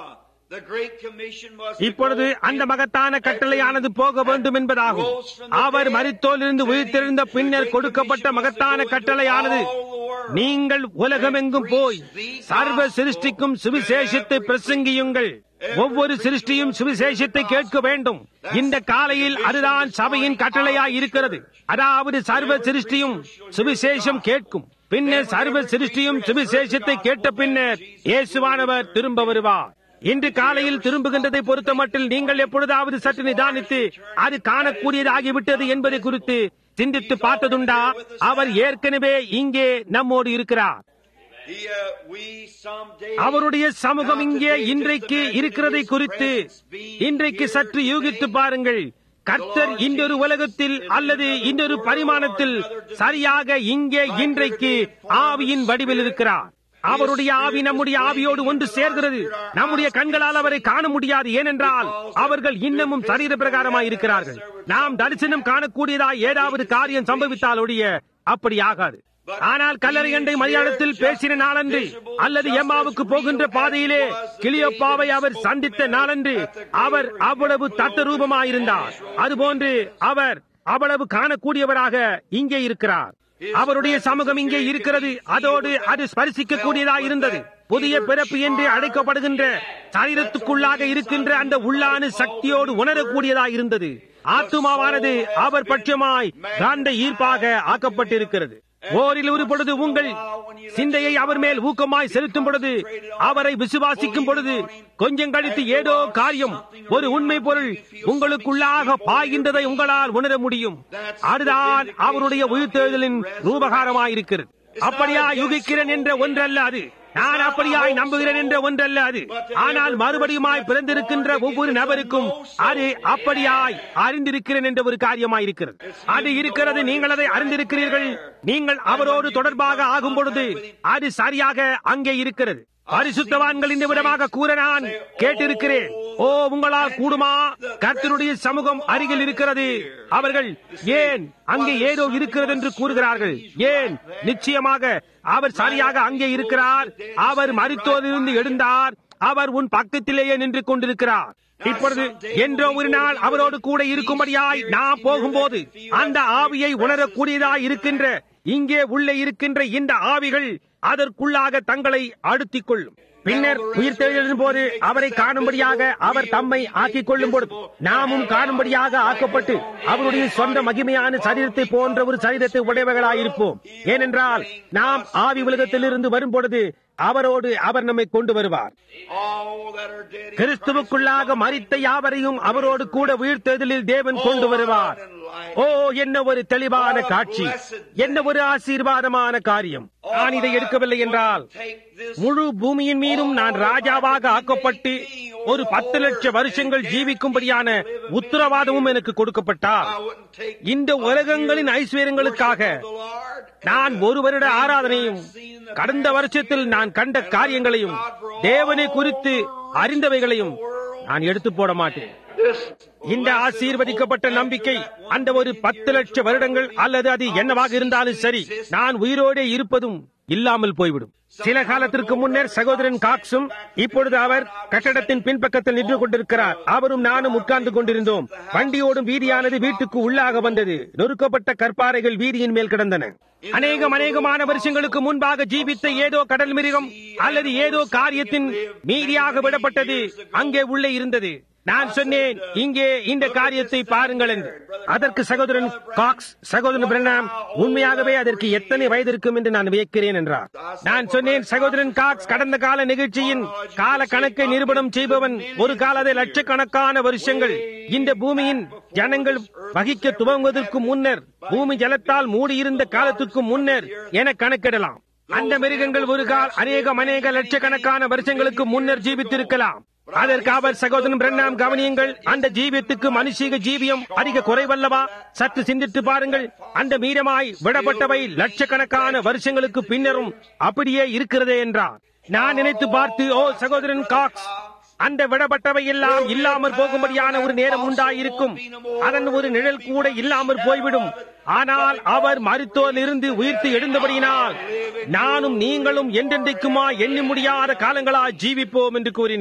B: The Great Commission was to
A: இப்பொழுது
B: go
A: அந்த
B: in
A: மகத்தான கட்டளையானது போக வேண்டும் என்பதாகும் அவர் மரித்தோலிருந்து உயிர்த்தெழுந்த பின்னர் கொடுக்கப்பட்ட மகத்தான கட்டளையானது நீங்கள் உலகமெங்கும் போய் சர்வ சிருஷ்டிக்கும் சுவிசேஷத்தை பிரசங்கியுங்கள் ஒவ்வொரு சிருஷ்டியும் சுவிசேஷத்தை கேட்க வேண்டும் இந்த காலையில் அதுதான் சபையின் கட்டளையாய் இருக்கிறது அதாவது சர்வ சிருஷ்டியும் சுவிசேஷம் கேட்கும் பின்னர் சர்வ சிருஷ்டியும் சுவிசேஷத்தை கேட்ட பின்னர் இயேசுவானவர் திரும்ப வருவார் இன்று காலையில் திரும்புகின்றதை பொறுத்த மட்டில் நீங்கள் எப்பொழுதாவது சற்று நிதானித்து அது காணக்கூடியதாகிவிட்டது என்பதை குறித்து சிந்தித்து பார்த்ததுண்டா அவர் ஏற்கனவே இங்கே நம்மோடு இருக்கிறார்
B: He, uh, we someday
A: அவருடைய சமூகம் இங்கே இன்றைக்கு இருக்கிறதை குறித்து இன்றைக்கு சற்று யூகித்து பாருங்கள் கர்த்தர் இன்னொரு உலகத்தில் அல்லது இன்னொரு பரிமாணத்தில் சரியாக இங்கே இன்றைக்கு ஆவியின் வடிவில் இருக்கிறார் அவருடைய ஆவி நம்முடைய ஆவியோடு ஒன்று சேர்கிறது நம்முடைய கண்களால் அவரை காண முடியாது ஏனென்றால் அவர்கள் இன்னமும் சரீர பிரகாரமாய் இருக்கிறார்கள் நாம் தரிசனம் காணக்கூடியதாய் ஏதாவது காரியம் சம்பவித்தால் ஒழிய அப்படி ஆகாது ஆனால் கல்லறை அண்டை மலையாளத்தில் பேசின நாளன்று அல்லது எம்மாவுக்கு போகின்ற பாதையிலே கிளியப்பாவை அவர் சந்தித்த நாளன்று அவர் அவ்வளவு தத்த ரூபமாயிருந்தார் அதுபோன்று அவர் அவ்வளவு காணக்கூடியவராக இங்கே இருக்கிறார் அவருடைய சமூகம் இங்கே இருக்கிறது அதோடு அது ஸ்பரிசிக்க கூடியதாக இருந்தது புதிய பிறப்பு என்று அழைக்கப்படுகின்ற சரீரத்துக்குள்ளாக இருக்கின்ற அந்த உள்ளான சக்தியோடு உணரக்கூடியதாக இருந்தது ஆத்துமாவானது அவர் பட்சமாய் காந்த ஈர்ப்பாக ஆக்கப்பட்டிருக்கிறது ஓரில் ஒரு பொழுது உங்கள் சிந்தையை அவர் மேல் ஊக்கமாய் செலுத்தும் பொழுது அவரை விசுவாசிக்கும் பொழுது கொஞ்சம் கழித்து ஏதோ காரியம் ஒரு உண்மை பொருள் உங்களுக்குள்ளாக பாய்கின்றதை உங்களால் உணர முடியும் அதுதான் அவருடைய உயிர்த்தெழுதலின் ரூபகாரமாயிருக்கிறது அப்படியா யுகிக்கிறேன் என்ற ஒன்றல்ல அது நான் அப்படியாய் நம்புகிறேன் என்ற ஒன்றல்ல அது ஆனால் மறுபடியுமாய் பிறந்திருக்கின்ற ஒவ்வொரு நபருக்கும் அது அப்படியாய் அறிந்திருக்கிறேன் என்ற ஒரு காரியமாயிருக்கிறது அது இருக்கிறது நீங்கள் அதை அறிந்திருக்கிறீர்கள் நீங்கள் அவரோடு தொடர்பாக ஆகும் பொழுது அது சரியாக அங்கே இருக்கிறது பரிசுத்தவான்கள் இந்த விதமாக கூற நான் கேட்டிருக்கிறேன் ஓ உங்களால் கூடுமா கர்த்தருடைய சமூகம் அருகில் இருக்கிறது அவர்கள் ஏன் அங்கே ஏதோ இருக்கிறது என்று கூறுகிறார்கள் ஏன் நிச்சயமாக அவர் சரியாக அங்கே இருக்கிறார் அவர் மருத்துவரிலிருந்து எழுந்தார் அவர் உன் பக்கத்திலேயே நின்று கொண்டிருக்கிறார் இப்பொழுது என்றோ ஒரு நாள் அவரோடு கூட இருக்கும்படியாய் நாம் போகும்போது அந்த ஆவியை உணரக்கூடியதாய் இருக்கின்ற இங்கே உள்ளே இருக்கின்ற இந்த ஆவிகள் அதற்குள்ளாக தங்களை அழுத்திக் கொள்ளும் பின்னர் உயிர்த்தெழுதின் போது அவரை காணும்படியாக அவர் தம்மை ஆக்கிக் கொள்ளும் பொழுது நாமும் காணும்படியாக ஆக்கப்பட்டு அவருடைய சொந்த மகிமையான சரீரத்தை போன்ற ஒரு சரீரத்தை உடையவர்களாயிருப்போம் ஏனென்றால் நாம் ஆவி உலகத்திலிருந்து வரும் பொழுது அவரோடு அவர் நம்மை கொண்டு வருவார்
B: all that are dead in
A: கிறிஸ்துவுக்குள்ளாக மறித்த யாவரையும் அவரோடு கூட உயிர்த்தெழுதலில் தேவன் கொண்டு வருவார் ஓ என்ன ஒரு தெளிவான காட்சி என்ன ஒரு ஆசீர்வாதமான காரியம் நான் இதை எடுக்கவில்லை என்றால்
B: take this
A: முழு பூமியின் மீதும் நான் ராஜாவாக ஆக்கப்பட்டு ஒரு பத்து லட்சம் வருஷங்கள் ஜீவிக்கும்படியான உத்தரவாதமும் எனக்கு கொடுக்கப்பட்டால்
B: I wouldn't take
A: இந்த உலகங்களின் ஐஸ்வர்யங்களுக்காக
B: the Lord
A: நான் ஒரு வருட ஆராதனையும் கடந்த வருஷத்தில் நான் கண்ட காரியங்களையும் தேவனை குறித்து அறிந்தவைகளையும் நான் எடுத்து போட மாட்டேன் இந்த ஆசீர்வதிக்கப்பட்ட நம்பிக்கை அந்த ஒரு பத்து லட்சம் வருடங்கள் அல்லது அது என்னவாக இருந்தாலும் சரி நான் உயிரோடே இருப்பதும் இல்லாமல் போய்விடும் சில காலத்திற்கு முன்னர் சகோதரன் காக்ஸும் இப்பொழுது அவர் கட்டடத்தின் பின்பக்கத்தில் நின்று கொண்டிருக்கிறார் அவரும் நானும் உட்கார்ந்து கொண்டிருந்தோம் வண்டியோடும் வீதியானது வீட்டுக்கு உள்ளாக வந்தது நொறுக்கப்பட்ட கற்பாறைகள் வீதியின் மேல் கிடந்தன அநேகம் அநேகமான வருஷங்களுக்கு முன்பாக ஜீவித்த ஏதோ கடல் மிருகம் அல்லது ஏதோ காரியத்தின் மீதியாக விடப்பட்டது அங்கே உள்ளே இருந்தது நான் சொன்னேன் இங்கே இந்த காரியத்தை பாருங்கள் என்று அதற்கு சகோதரன் காக்ஸ் சகோதரன் பிரணாம் உண்மையாகவே அதற்கு எத்தனை வயது இருக்கும் என்று நான் வியக்கிறேன் என்றார் நான் சொன்னேன் சகோதரன் காக்ஸ் கடந்த கால நிகழ்ச்சியின் கால கணக்கை நிரூபணம் செய்பவன் ஒரு காலத்தை லட்சக்கணக்கான வருஷங்கள் இந்த பூமியின் ஜனங்கள் வகிக்க துவங்குவதற்கு முன்னர் பூமி ஜலத்தால் மூடியிருந்த காலத்துக்கு முன்னர் என கணக்கிடலாம் அந்த மிருகங்கள் ஒரு கால் அநேகம் அநேக லட்சக்கணக்கான வருஷங்களுக்கு முன்னர் ஜீவித்திருக்கலாம் அதற்கு அவர் சகோதரன் பிரண்ணாம் கவனியுங்கள் அந்த ஜீவியத்துக்கு மனுஷீக ஜீவியம் அதிக குறைவல்லவா சற்று சிந்தித்து பாருங்கள் அந்த மீதமாய் விடப்பட்டவை லட்சக்கணக்கான வருஷங்களுக்கு பின்னரும் அப்படியே இருக்கிறதே என்றார் நான் நினைத்து பார்த்து ஓ சகோதரன் காக்ஸ் அந்த விடப்பட்டவை எல்லாம் இல்லாமற் போகும்படியான ஒரு நேரம் உண்டாயிருக்கும் அதன் ஒரு நிழல் கூட இல்லாமற் போய்விடும் ஆனால் அவர் மருத்துவர் இருந்து உயிர்த்து எழுந்தபடியினால் நானும் நீங்களும் என்றென்றைக்குமா எண்ணி முடியாத காலங்களா ஜீவிப்போம் என்று கூறினேன்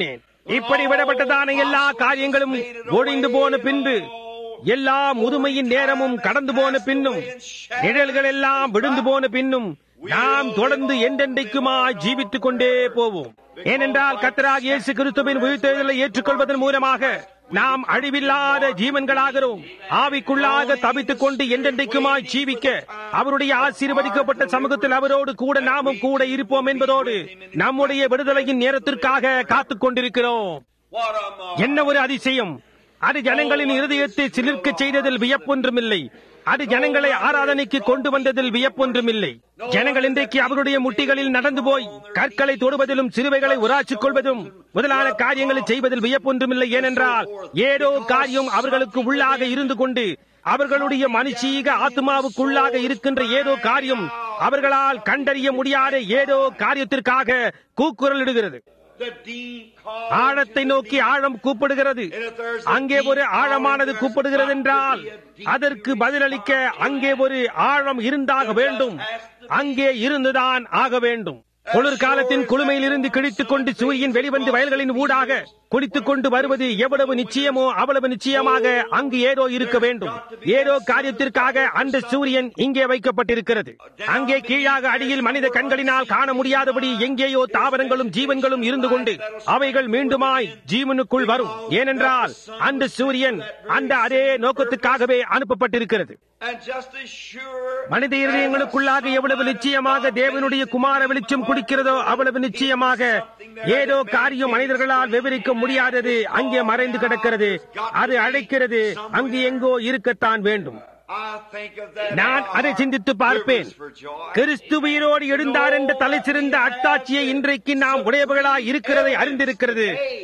A: இப்படி விடப்பட்டதான எல்லா காரியங்களும் ஒழிந்து போன பின்பு எல்லா முதுமையின் நேரமும் கடந்து போன பின்னும் நிழல்கள் எல்லாம் விழுந்து போன பின்னும் நாம் தொடர்ந்து என்றென்றைக்குமாய் ஜீவித்துக் கொண்டே போவோம் ஏனென்றால் கத்தராக இயேசு கிறிஸ்துவின் உயிர்த்தெழுதலை ஏற்றுக்கொள்வதன் மூலமாக நாம் அழிவில்லாத ஜீவன்களாகிறோம் ஆவிக்குள்ளாக தவித்துக் கொண்டு என்றென்றைக்குமாய் ஜீவிக்க அவருடைய ஆசீர்வதிக்கப்பட்ட சமூகத்தில் அவரோடு கூட நாமும் கூட இருப்போம் என்பதோடு நம்முடைய விடுதலையின் நேரத்திற்காக காத்துக் கொண்டிருக்கிறோம்
B: What a marvel.
A: என்ன ஒரு அதிசயம் அது ஜனங்களின் இருதயத்தை சிலிர்க்க செய்ததில் வியப்பொன்றுமில்லை அது ஜனங்களை ஆராதனைக்கு கொண்டு வந்ததில் வியப்பொன்றுமில்லை ஜனங்கள் இன்றைக்கு அவருடைய முட்டிகளில் நடந்து போய் கற்களை தொடுவதிலும் சிறுவைகளை உராய்ச்சிக் கொள்வதும் முதலான காரியங்களை செய்வதில் வியப்பொன்றுமில்லை ஏனென்றால் ஏதோ காரியம் அவர்களுக்கு உள்ளாக இருந்து கொண்டு அவர்களுடைய மனுஷீக ஆத்மாவுக்குள்ளாக இருக்கின்ற ஏதோ காரியம் அவர்களால் கண்டறிய முடியாத ஏதோ காரியத்திற்காக கூக்குரலிடுகிறது
B: The deep call.
A: ஆழத்தை நோக்கி ஆழம் கூப்பிடுகிறது அங்கே ஒரு ஆழமானது கூப்பிடுகிறது என்றால் அதற்கு பதிலளிக்க அங்கே ஒரு ஆழம் இருந்தாக வேண்டும் அங்கே இருந்துதான் ஆக வேண்டும் குளிர்காலத்தின் குளுமையில் இருந்து கிழித்துக் கொண்டு சூரியன் வெளிவந்து வயல்களின் ஊடாக குடித்துக் கொண்டு வருவது எவ்வளவு நிச்சயமோ அவ்வளவு நிச்சயமாக அங்கு ஏதோ இருக்க வேண்டும் ஏதோ காரியத்திற்காக அந்த சூரியன் இங்கே வைக்கப்பட்டிருக்கிறது அங்கே கீழாக அடியில் மனித கண்களினால் காண முடியாதபடி எங்கேயோ தாவரங்களும் ஜீவன்களும் இருந்து கொண்டு அவைகள் மீண்டுமாய் ஜீவனுக்குள் வரும் ஏனென்றால் அந்த சூரியன் அந்த அதே நோக்கத்துக்காகவே அனுப்பப்பட்டிருக்கிறது
B: And just as sure
A: மனித இருதயங்களுக்குள்ளாக எவ்வளவு நிச்சயமாக தேவனுடைய குமார வெளிச்சம் குடிக்கிறதோ அவ்வளவு நிச்சயமாக ஏதோ காரியம் மனிதர்களால் விவரிக்க முடியாதது அங்கே மறைந்து கிடக்கிறது அது அழைக்கிறது அங்கு எங்கோ இருக்கத்தான் வேண்டும்
B: I think of that.
A: நான் அதை சிந்தித்து பார்ப்பேன்
B: For joy.
A: கிறிஸ்து உயிரோடு எழுந்தார் என்ற தலை சிறந்த அத்தாட்சியை இன்றைக்கு நாம் உடையவர்களாய் இருக்கிறதை அறிந்திருக்கிறது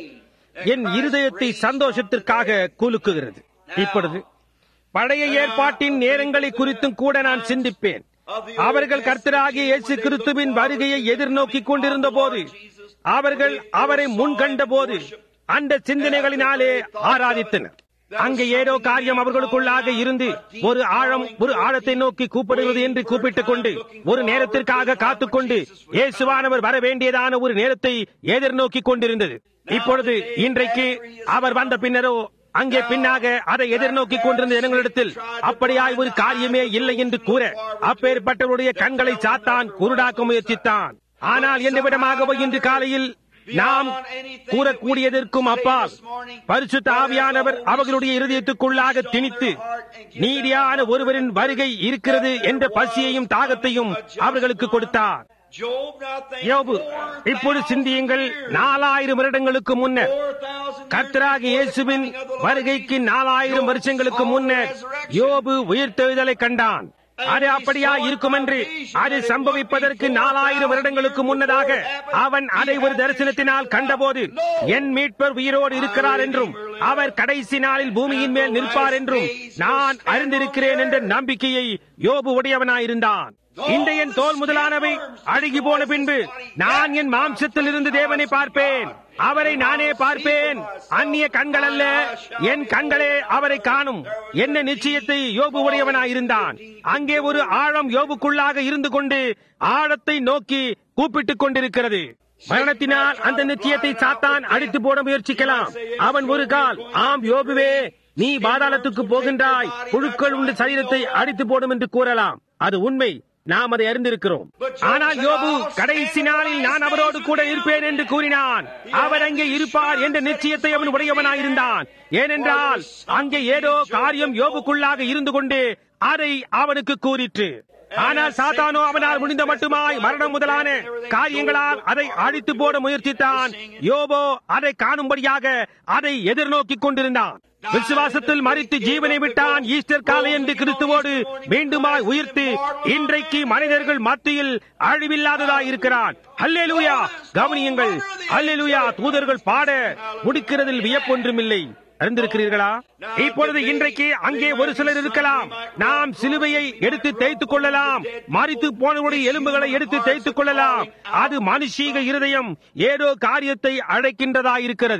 A: என் இருதயத்தை சந்தோஷத்திற்காக குலுக்குகிறது இப்பொழுது பழைய ஏற்பாட்டின் நேரங்களை குறித்தும் கூட நான் சிந்திப்பேன் அவர்கள் கர்த்தராகிய இயேசு கிறிஸ்துவின் வருகையை எதிர்நோக்கிக் கொண்டிருந்த போது அவர்கள் அவரை முன்கண்ட போது அந்த சிந்தனைகளினாலே ஆராதித்தனர் அங்கே ஏதோ காரியம் அவர்களுக்குள்ளாக இருந்து ஒரு ஆழம் ஒரு ஆழத்தை நோக்கி கூப்பிடுகிறது என்று கூப்பிட்டுக் கொண்டு ஒரு நேரத்திற்காக காத்துக்கொண்டு இயேசுவானவர் வர வேண்டியதான ஒரு நேரத்தை எதிர்நோக்கிக் கொண்டிருந்தது இப்பொழுது இன்றைக்கு அவர் வந்த பின்னரோ அங்கே பின்னாக அதை எதிர்நோக்கிக் கொண்டிருந்த ஜனங்களிடத்தில் அப்படியாய் ஒரு காரியமே இல்லை என்று கூற அப்பேற்பட்டவருடைய கண்களை சாத்தான் குருடாக்க முயற்சித்தான் ஆனால் எந்த விடமாகவோ இன்று காலையில் நாம் கூறக்கூடியதற்கும் அப்பால் பரிசுத்த ஆவியானவர் அவர்களுடைய இருதயத்துக்குள்ளாக திணித்து நீதியான ஒருவரின் வருகை இருக்கிறது என்ற பசியையும் தாகத்தையும் அவர்களுக்கு கொடுத்தார்
B: Job, now think
A: யோபு இப்பொழுது சிந்தியுங்கள் நாலாயிரம் வருடங்களுக்கு முன்னர்
B: 4,000
A: கர்த்தராக இயேசுவின் வருகைக்கு நாலாயிரம் வருஷங்களுக்கு முன்னர் யோபு உயிர்த்தெழுதலை கண்டான் அது அப்படியா இருக்கும் என்று அது சம்பவிப்பதற்கு நாலாயிரம் வருடங்களுக்கு முன்னதாக அவன் அதை ஒரு தரிசனத்தினால் கண்டபோது என் மீட்பர் உயிரோடு இருக்கிறார் என்றும் அவர் கடைசி நாளில் பூமியின் மேல் நிற்பார் என்றும் நான் அறிந்திருக்கிறேன் என்ற நம்பிக்கையை யோபு உடையவனாயிருந்தான் இந்த என் தோல் முதலானவை அழுகி போன பின்பு நான் என் மாம்சத்தில் இருந்து தேவனை பார்ப்பேன் அவரை நானே பார்ப்பேன் அந்நிய கண்கள் அல்ல என் கண்களே அவரை காணும் என்ன நிச்சயத்தை யோபு உடையவனாயிருந்தான் அங்கே ஒரு ஆழம் யோபுக்குள்ளாக இருந்து கொண்டு ஆழத்தை நோக்கி கூப்பிட்டுக் கொண்டிருக்கிறது மரணத்தினால் அந்த நிச்சயத்தை சாத்தான் அடித்து போட முயற்சிக்கலாம் அவன் ஒரு கால் ஆம் யோபுவே நீ பாதாளத்துக்கு போகின்றாய் புழுக்கள் உண்டு சரீரத்தை அடித்து போடும் என்று கூறலாம் அது உண்மை நாம் அதை அறிந்திருக்கிறோம் ஆனால் யோபு கடைசி நாளில் நான் அவரோடு கூட இருப்பேன் என்று கூறினான் அவர் அங்கே இருப்பார் என்ற நிச்சயத்தை அவன் உடையவனாயிருந்தான் ஏனென்றால் அங்கே ஏதோ காரியம் யோபுக்குள்ளாக இருந்து கொண்டு அதை அவனுக்கு கூறிற்று ஆனால் சாத்தானோ அவனால் முடிந்த மட்டுமாய் மரணம் முதலான காரியங்களால் அதை அழித்து போட முயற்சித்தான் யோபோ அதை காணும்படியாக அதை எதிர்நோக்கிக் கொண்டிருந்தான் விசுவாசத்தில் மறித்து ஜீவனை விட்டான் ஈஸ்டர் காலை என்று கிறிஸ்துவோடு மீண்டுமாய் உயிர்த்து இன்றைக்கு மனிதர்கள் மத்தியில் அழிவில்லாததாய் இருக்கிறான் அல்லேலூயா கவனியுங்கள் அல்லேலூயா தூதர்கள் பாட முடிக்கிறதில் வியப்பொன்றுமில்லை அறிந்திருக்கிறீர்களா இப்பொழுது இன்றைக்கு அங்கே ஒரு சிலர் இருக்கலாம் நாம் சிலுவையை எடுத்து தேய்த்துக் கொள்ளலாம் மறித்து போனவருடைய எலும்புகளை எடுத்து தேய்த்துக் கொள்ளலாம் அது மனுஷீக இருதயம் ஏதோ காரியத்தை அழைக்கின்றதா இருக்கிறது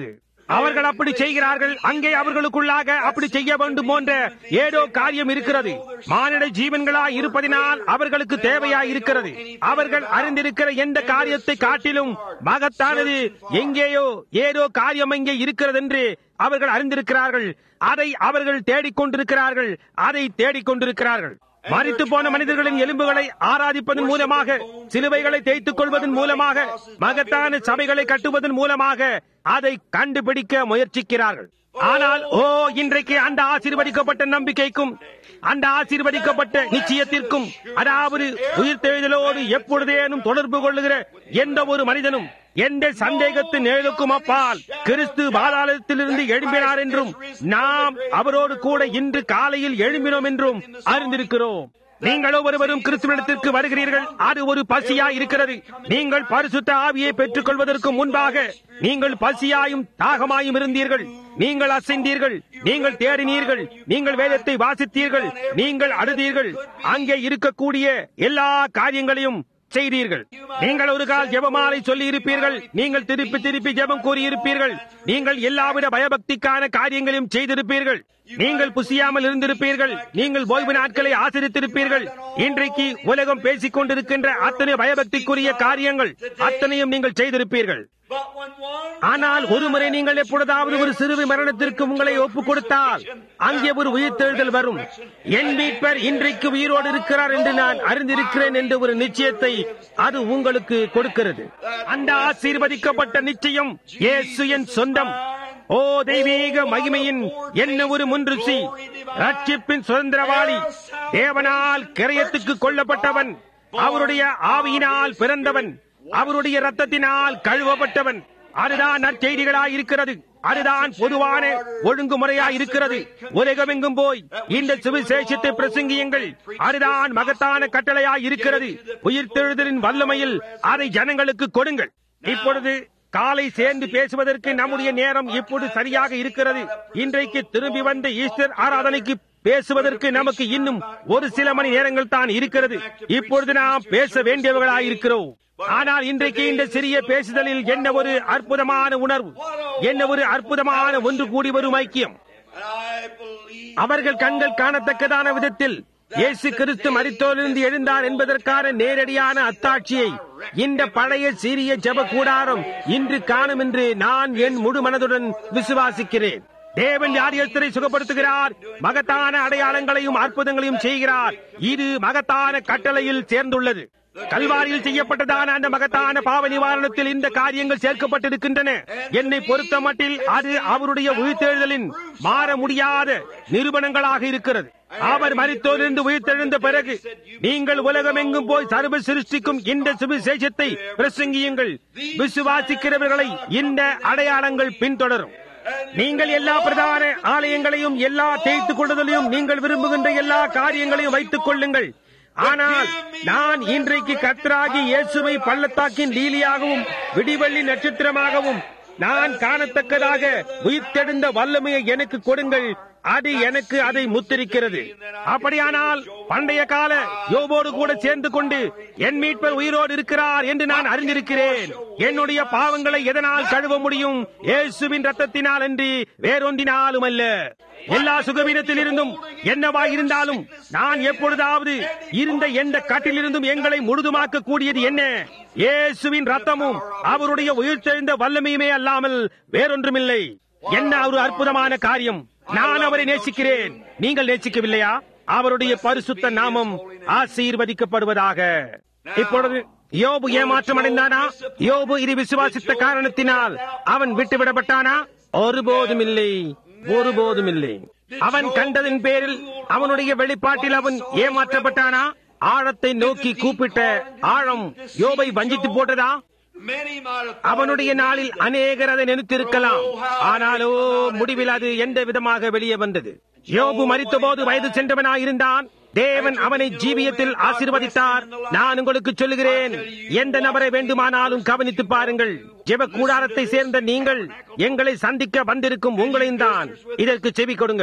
A: அவர்கள் அப்படி செய்கிறார்கள் அங்கே அவர்களுக்குள்ளாக அப்படி செய்ய வேண்டும் போன்ற ஏதோ காரியம் இருக்கிறது மானிட ஜீவன்களாய் இருப்பதினால் அவர்களுக்கு தேவையாய் இருக்கிறது அவர்கள் அறிந்திருக்கிற எந்த காரியத்தை காட்டிலும் மகத்தானது எங்கேயோ ஏதோ காரியம் எங்கே இருக்கிறது என்று அவர்கள் அறிந்திருக்கிறார்கள் அதை அவர்கள் தேடிக்கொண்டிருக்கிறார்கள் அதை தேடிக்கொண்டிருக்கிறார்கள் மறித்து போன மனிதர்களின் எலும்புகளை ஆராதிப்பதன் மூலமாக சிலுவைகளை தேய்த்துக் கொள்வதன் மூலமாக மகத்தான சபைகளை கட்டுவதன் மூலமாக அதை கண்டுபிடிக்க முயற்சிக்கிறார்கள் ஆனால் ஓ இன்றைக்கு அந்த ஆசீர்வதிக்கப்பட்ட நம்பிக்கைக்கும் அந்த ஆசீர்வதிக்கப்பட்ட நிச்சயத்திற்கும் அதாவது உயிர்த்தெழுதலோடு எப்பொழுதேனும் தொடர்பு கொள்ளுகிற எந்த ஒரு மனிதனும் எந்த சந்தேகத்து நிழலுக்கும் அப்பால் கிறிஸ்து பாதாளத்திலிருந்து எழும்பினார் என்றும் நாம் அவரோடு கூட இன்று காலையில் எழும்பினோம் என்றும் அறிந்திருக்கிறோம் நீங்கள் ஒவ்வொருவரும் கிறிஸ்துவனிடத்திற்கு வருகிறீர்கள் அது ஒரு பசியா இருக்கிறது நீங்கள் பரிசுத்த ஆவியை பெற்றுக் கொள்வதற்கு முன்பாக நீங்கள் பசியாயும் தாகமாயும் இருந்தீர்கள் நீங்கள் அசைந்தீர்கள் நீங்கள் தேடினீர்கள் நீங்கள் வேதத்தை வாசித்தீர்கள் நீங்கள் அழுதீர்கள் அங்கே இருக்கக்கூடிய எல்லா காரியங்களையும் செய்தீர்கள் நீங்கள் ஒரு கால் ஜெபமாலை சொல்லி இருப்பீர்கள் நீங்கள் திருப்பி திருப்பி ஜெபம் கூறி இருப்பீர்கள் நீங்கள் எல்லாவித பயபக்திக்கான காரியங்களையும் செய்திருப்பீர்கள் நீங்கள் புசியாமல் இருந்திருப்பீர்கள் நீங்கள் ஓய்வு நாட்களை ஆசிரித்திருப்பீர்கள் இன்றைக்கு உலகம் பேசிக் கொண்டிருக்கின்ற அத்தனை பயபக்திக்குரிய காரியங்கள் அத்தனையும் நீங்கள் செய்திருப்பீர்கள்
B: But when one
A: ஆனால் ஒருமுறை நீங்கள் எப்பொழுதாவது ஒரு சிறுவி மரணத்திற்கு உங்களை ஒப்புக் கொடுத்தால் அங்கே ஒரு உயிர்த்தெழுதல் வரும் என் மீட்பர் இன்றைக்கு உயிரோடு இருக்கிறார் என்று நான் அறிந்திருக்கிறேன் என்ற ஒரு நிச்சயத்தை அது உங்களுக்கு கொடுக்கிறது அந்த ஆசீர்வதிக்கப்பட்ட நிச்சயம் இயேசு என் சொந்தம் ஓ தெய்வீக மகிமையின் என்ன ஒரு முன்ருசி ரட்சிப்பின் சுதந்திரவாளி தேவனால் கிரயத்துக்கு கொல்லப்பட்டவன் அவருடைய ஆவியினால் பிறந்தவன் அவருடைய ரத்தத்தினால் கழுவப்பட்டவன் அதுதான் நற்செய்திகளாய் இருக்கிறது அதுதான் பொதுவான ஒழுங்குமுறையாய் இருக்கிறது உலகமெங்கும் போய் இந்த சுவிசேஷத்தை பிரசங்கியுங்கள் அதுதான் மகத்தான கட்டளையாய் இருக்கிறது உயிர்த்தெழுதலின் வல்லமையில் அதை ஜனங்களுக்கு கொடுங்கள் இப்பொழுது காலை சேர்ந்து பேசுவதற்கு நம்முடைய நேரம் இப்பொழுது சரியாக இருக்கிறது இன்றைக்கு திரும்பி வந்த ஈஸ்டர் ஆராதனைக்கு பேசுவதற்கு நமக்கு இன்னும் ஒரு சில மணி நேரங்கள் தான் இருக்கிறது இப்பொழுது நாம் பேச வேண்டியவர்களாயிருக்கிறோம் ஆனால் இன்றைக்கு இந்த சிறிய பேசுதலில் என்ன ஒரு அற்புதமான உணர்வு என்ன ஒரு அற்புதமான ஒன்று கூடி வரும் ஐக்கியம்
B: and I believe
A: அவர்கள் கண்கள் காணத்தக்கதான விதத்தில் இயேசு கிறிஸ்து மரித்தோரிலிருந்து எழுந்தார் என்பதற்கான நேரடியான அத்தாட்சியை இந்த பழைய சீரிய ஜெப கூடாரம் இன்று காணும் என்று நான் என் முழு மனதுடன் விசுவாசிக்கிறேன் தேவன் யாரியஸ்தரை சுகப்படுத்துகிறார் மகத்தான அடையாளங்களையும் அற்புதங்களையும் செய்கிறார் இது மகத்தான கட்டளையில் சேர்ந்துள்ளது கல்வாரியில் செய்யப்பட்டதான அந்த மகத்தான பாவ நிவாரணத்தில் இந்த காரியங்கள் சேர்க்கப்பட்டிருக்கின்றன என்னை பொறுத்த மட்டில் அது அவருடைய உயிர்த்தெழுதலின் மாற முடியாத நிரூபணங்களாக இருக்கிறது அவர் மரித்தோரிலிருந்து உயிர்த்தெழுந்த பிறகு நீங்கள் உலகமெங்கும் போய் சர்வ சிருஷ்டிக்கும் இந்த சுவிசேஷத்தை பிரசங்கியுங்கள் விசுவாசிக்கிறவர்களை இந்த அடையாளங்கள் பின்தொடரும் நீங்கள் எல்லா பிரதான ஆலயங்களையும் எல்லா தேய்த்துக் கொள்ளுதலையும் நீங்கள் விரும்புகின்ற எல்லா காரியங்களையும் வைத்துக் கொள்ளுங்கள் ஆனால் நான் இன்றைக்கு கர்த்தராகி இயேசுவை பள்ளத்தாக்கின் லீலியாகவும் விடிவெள்ளி நட்சத்திரமாகவும் நான் காணத்தக்கதாக உயிர்த்தெழுந்த வல்லமையை எனக்கு கொடுங்கள் அது எனக்கு அதை முத்திரிக்கிறது அப்படியானால் பண்டைய கால யோபோடு கூட சேர்ந்து கொண்டு என் மீட்பர் உயிரோடு இருக்கிறார் என்று நான் அறிந்திருக்கிறேன் என்னுடைய பாவங்களை எதனால் கழுவ முடியும் இயேசுவின் ரத்தத்தினால் அன்றி வேறொன்றினாலும் அல்ல எல்லா சுகவீனத்தில் இருந்தும் என்னவாய் இருந்தாலும் நான் எப்பொழுதாவது இருந்த எந்த கட்டிலிருந்தும் எங்களை முழுதுமாக்க கூடியது என்ன இயேசுவின் ரத்தமும் அவருடைய உயிர்த்தெழுந்த வல்லமையுமே அல்லாமல் வேறொன்றுமில்லை என்ன ஒரு அற்புதமான காரியம் நான் அவரை நேசிக்கிறேன் நீங்கள் நேசிக்கவில்லையா அவருடைய பரிசுத்த நாமம் ஆசீர்வதிக்கப்படுவதாக இப்பொழுது யோபு ஏமாற்றம் அடைந்தானா யோபு இது விசுவாசித்த காரணத்தினால் அவன் விட்டுவிடப்பட்டானா ஒருபோதும் இல்லை ஒருபோதும் இல்லை அவன் கண்டதின் பேரில் அவனுடைய வெளிப்பாட்டில் அவன் ஏமாற்றப்பட்டானா ஆழத்தை நோக்கி கூப்பிட்ட ஆழம் யோபை வஞ்சித்து போட்டதா
B: many might have
A: அவனுடைய நாளில் அநேகர் அதை நினைத்திருக்கலாம் ஆனாலோ முடிவில் அது எந்த விதமாக வெளியே வந்தது யோபு மரித்தபோது வயது சென்றவனாய் இருந்தான் தேவன் அவனை ஜீவியத்தில் ஆசீர்வதித்தார் நான் உங்களுக்கு சொல்லுகிறேன் எந்த நபரை வேண்டுமானாலும் கவனித்து பாருங்கள் ஜெப கூடாரத்தை சேர்ந்த நீங்கள் எங்களை சந்திக்க வந்திருக்கும் உங்களையும் தான் இதற்கு செவி கொடுங்கள்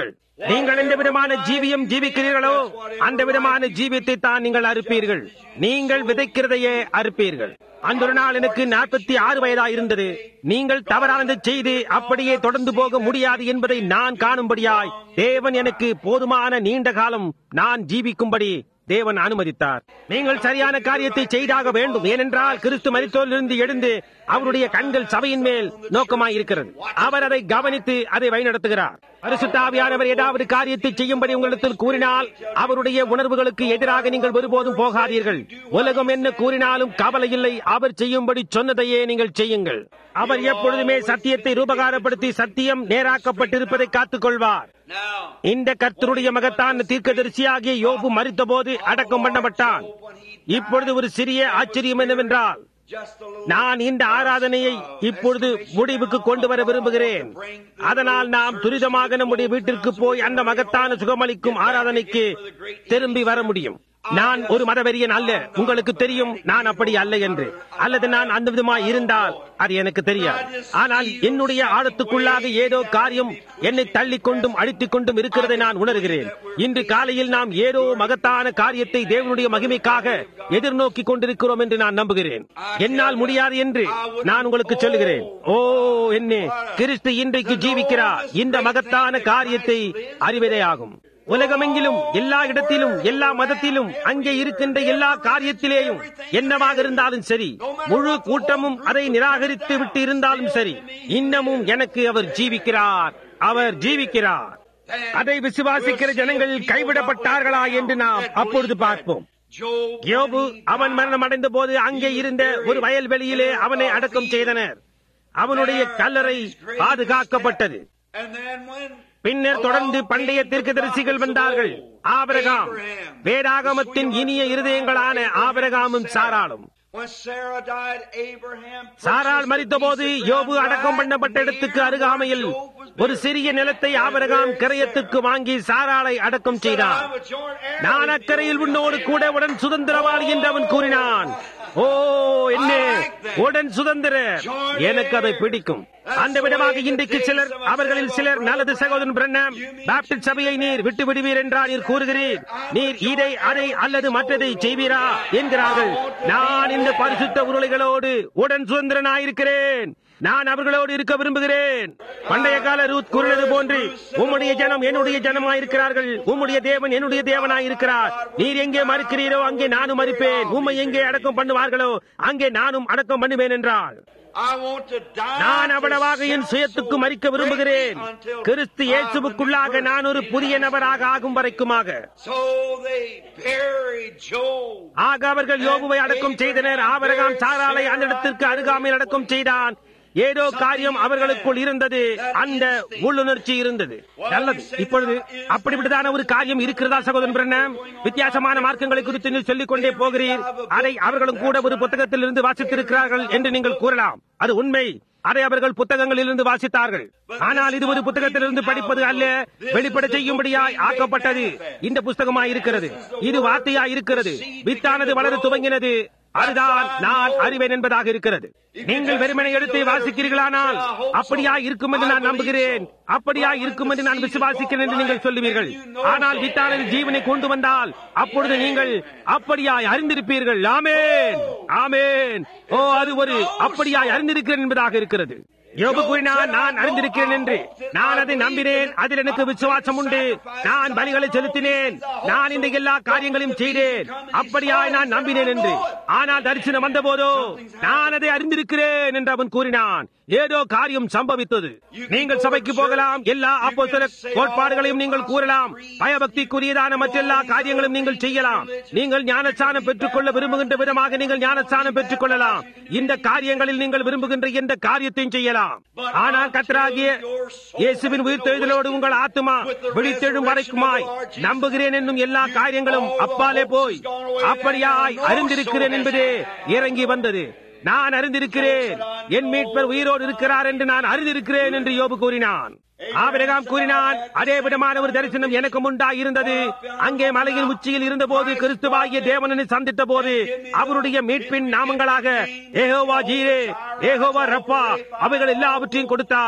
A: நீங்கள் எந்த விதமான ஜீவியம் ஜீவிக்கிறீர்களோ அந்த விதமான ஜீவியத்தை தான் நீங்கள் அறுப்பீர்கள் நீங்கள் விதைக்கிறதையே அறுப்பீர்கள் அந்த ஒரு நாள் எனக்கு நாற்பத்தி ஆறு வயதா இருந்தது நீங்கள் தவறானதை செய்து அப்படியே தொடர்ந்து போக முடியாது என்பதை நான் காணும்படியாய் தேவன் எனக்கு போதுமான நீண்ட காலம் நான் ஜீவிக்கும்படி தேவன் அனுமதித்தார் நீங்கள் சரியான காரியத்தை செய்தாக வேண்டும் ஏனென்றால் கிறிஸ்து மரித்தோரிலிருந்து எழுந்து அவருடைய கண்கள் சபையின் மேல் நோக்கமாயிருக்கிறது அவர் அதை கவனித்து அதை வழிநடத்துகிறார் பரிசுத்தாவியானவர் ஏதாவது காரியத்தை செய்யும்படி உங்களிடத்தில் கூறினால் அவருடைய உணர்வுகளுக்கு எதிராக நீங்கள் ஒருபோதும் போகாதீர்கள் உலகம் என்ன கூறினாலும் கவலை இல்லை அவர் செய்யும்படி சொன்னதையே நீங்கள் செய்யுங்கள் அவர் எப்பொழுதுமே சத்தியத்தை ரூபகாரப்படுத்தி சத்தியம் நேராக்கப்பட்டிருப்பதை காத்துக் கொள்வார்
B: Now,
A: இந்த கர்த்தருடைய மகத்தான தீர்க்கதரிசியாகிய யோபு மறித்தபோது அடக்கம் பண்ணப்பட்டான் இப்பொழுது ஒரு சிறிய ஆச்சரியம் என்னவென்றால்
B: just a little
A: நான் இந்த ஆராதனையை இப்பொழுது முடிவுக்கு கொண்டு வர விரும்புகிறேன் அதனால் நாம் துரிதமாக நம்முடைய வீட்டிற்கு போய் அந்த மகத்தான சுகமளிக்கும் ஆராதனைக்கு திரும்பி வர முடியும் நான் ஒரு மதவெறியன் அல்ல உங்களுக்கு தெரியும் நான் அப்படி அல்ல என்று அல்லது நான் அந்த விதமாய் இருந்தால் அது எனக்கு தெரியாது ஆனால் என்னுடைய ஆழத்துக்குள்ளாக ஏதோ காரியம் என்னை தள்ளிக் கொண்டும் அழித்துக் கொண்டும் இருக்கிறதை நான் உணர்கிறேன் இன்று காலையில் நாம் ஏதோ மகத்தான காரியத்தை தேவனுடைய மகிமைக்காக எதிர்நோக்கி கொண்டிருக்கிறோம் என்று நான் நம்புகிறேன் என்னால் முடியாது என்று நான் உங்களுக்கு சொல்லுகிறேன் ஓ என்ன கிறிஸ்து இன்றைக்கு ஜீவிக்கிறார் இந்த மகத்தான காரியத்தை அறிவதே ஆகும் உலகமெங்கிலும் எல்லா இடத்திலும் எல்லா மதத்திலும் அங்கே இருக்கின்ற எல்லா காரியத்திலேயும் என்னவாக இருந்தாலும் சரி முழு கூட்டமும் அதை நிராகரித்து விட்டு இருந்தாலும் சரி இன்னமும் எனக்கு அவர் ஜீவிக்கிறார் அவர் ஜீவிக்கிறார் அதை விசுவாசிக்கிற ஜனங்கள் கைவிடப்பட்டார்களா என்று நாம் அப்பொழுது பார்ப்போம்
B: Job
A: யோபு அவன் மரணம் அடைந்த போது அங்கே இருந்த ஒரு வயல்வெளியிலே அவனை அடக்கம் செய்தனர் அவனுடைய கல்லறை பாதுகாக்கப்பட்டது
B: and then when
A: பின்னர் தொடர்ந்து பண்டைய தீர்க்கதரிசிகள் வந்தார்கள் ஆபிரகாம் வேதாகமத்தின் இனிய இருதயங்களான ஆபிரகாமும் சாராளும்
B: when Sarah died, Abraham
A: சாராள் மறித்தபோது யோபு அடக்கம் பண்ணப்பட்ட இடத்துக்கு அருகாமையில் ஒரு சிறிய நிலத்தை ஆபிரகாம் கிரயத்துக்கு வாங்கி சாராளை அடக்கம் செய்தான் நான் அக்கறையில் உன்னோடு கூட உடன் சுதந்திரவாளி என்று அவன் கூறினான் ஓ என்ன உடன் சுதந்திர எனக்கு அதை பிடிக்கும் அந்த விதமாக இன்றைக்கு சிலர் அவர்களில் சிலர் நல்லது சகோதரன் பிரண்ணம் பாப்டிஸ்ட் சபையை நீர் விட்டு விடுவீர் என்றால் நீர் கூறுகிறீர் நீர் இதை அதை அல்லது மற்றதை செய்வீரா என்கிறார்கள் நான் இந்த பரிசுத்த உருளைகளோடு உடன் சுதந்திரனாயிருக்கிறேன் நான் அவர்களோடு இருக்க விரும்புகிறேன் பண்டைய கால ரூத் கூறினது போன்று உம்முடைய ஜனம் என்னுடைய ஜனமாயிருக்கிறார்கள் உம்முடைய தேவன் என்னுடைய தேவனாயிருக்கிறார் நீர் எங்கே மறுக்கிறீரோ அங்கே நானும் மறுப்பேன் உம்மை எங்கே அடக்கம் பண்ணுவார்களோ அங்கே நானும் அடக்கம் பண்ணுவேன் என்றார்
B: I want to die
A: நான்
B: to
A: அவ்வளவாக என்
B: self
A: சுயத்துக்கு
B: so
A: மறிக்க விரும்புகிறேன்
B: greatly until
A: Kristu
B: I
A: இயேசுவுக்குள்ளாக
B: become
A: நான் ஒரு புதிய நபராக ஆகும் வரைக்குமாக
B: So they buried Job.
A: ஆக அவர்கள் யோபுவை அடக்கம் செய்தனர் ஆபரகாம் சாராலை அந்த இடத்திற்கு அருகாமையில் அடக்கம் செய்தான் ஏதோ காரியம் அவர்களுக்குள் இருந்தது அந்த உள்ளுணர்ச்சி இருந்தது நல்லது இப்பொழுது அப்படிப்பட்டதான ஒரு காரியம் இருக்கிறதா சகோதரன் பிரண்ணம் வித்தியாசமான மார்க்கங்களை குறித்து நீர் சொல்லிக் கொண்டே போகிறீர் அதை அவர்களும் கூட ஒரு புத்தகத்தில் இருந்து வாசித்திருக்கிறார்கள் என்று நீங்கள் கூறலாம் அது உண்மை அதை அவர்கள் புத்தகங்களிலிருந்து வாசித்தார்கள் ஆனால் இது ஒரு புத்தகத்திலிருந்து படிப்பது அல்ல வெளிப்பட செய்யும்படியாய் ஆக்கப்பட்டது இந்த புஸ்தகமாய் இருக்கிறது இது வார்த்தையாய் இருக்கிறது வித்தானது வளர துவங்கினது அதுதான் நான் அறிவேன் என்பதாக இருக்கிறது நீங்கள் வெறுமனை எடுத்து வாசிக்கிறீர்களானால் அப்படியா இருக்கும் என்று நான் நம்புகிறேன் அப்படியா இருக்கும் என்று நான் விசுவாசிக்கிறேன் என்று நீங்கள் சொல்லுவீர்கள் ஆனால் வித்தானது ஜீவனை கொண்டு வந்தால் அப்பொழுது நீங்கள் அப்படியாய் அறிந்திருப்பீர்கள் ஆமேன் ஆமேன் ஓ அது ஒரு அப்படியாய் அறிந்திருக்கிறேன் என்பதாக இருக்கிறது யோபு கூறினான் நான் அறிந்திருக்கிறேன் என்று நான் அதை நம்பினேன் அதில் எனக்கு விசுவாசம் உண்டு நான் பலிகளை செலுத்தினேன் நான் இந்த எல்லா காரியங்களையும் செய்தேன் அப்படியாய் நான் நம்பினேன் என்று ஆனால் தரிசனம் வந்த போதோ நான் அதை அறிந்திருக்கிறேன் என்று அவன் கூறினான் ஏதோ காரியம் சம்பவித்தது நீங்கள் சபைக்கு போகலாம் எல்லா அப்போஸ்தல கோட்பாடுகளையும் நீங்கள் கூறலாம் பயபக்திக்குரியதான மற்றெல்லா காரியங்களும் நீங்கள் செய்யலாம் நீங்கள் ஞானஸ்தானம் பெற்றுக்கொள்ள விரும்புகின்ற விதமாக நீங்கள் ஞானஸ்தானம் பெற்றுக் கொள்ளலாம் இந்த காரியங்களில் நீங்கள் விரும்புகின்ற எந்த காரியத்தையும் செய்யலாம் ஆனால் கத்தராகிய இயேசுவின் உயிர் தெழுதலோடு உங்கள் ஆத்துமா விழித்தெழும் வரைக்குமாய் நம்புகிறேன் என்னும் எல்லா காரியங்களும் அப்பாலே போய் அப்படியாய் அறிந்திருக்கிறேன் என்பதே இறங்கி வந்தது நான் அறிந்திருக்கிறேன் என் மீட்பர் உயிரோடு இருக்கிறார் என்று நான் அறிந்திருக்கிறேன் என்று யோபு கூறினான் ஆபிரகாம் கூறினான் அதே விதமான ஒரு தரிசனம் எனக்கு உண்டாய் இருந்தது அங்கே மலையின் உச்சியில் இருந்தபோது கிறிஸ்துவாகிய தேவனனை சந்தித்த போது அவருடைய மீட்பின் நாமங்களாக ஏகோவா ஜீரே ஏகோவா ரப்பா அவைகள் எல்லாவற்றையும் கொடுத்தார்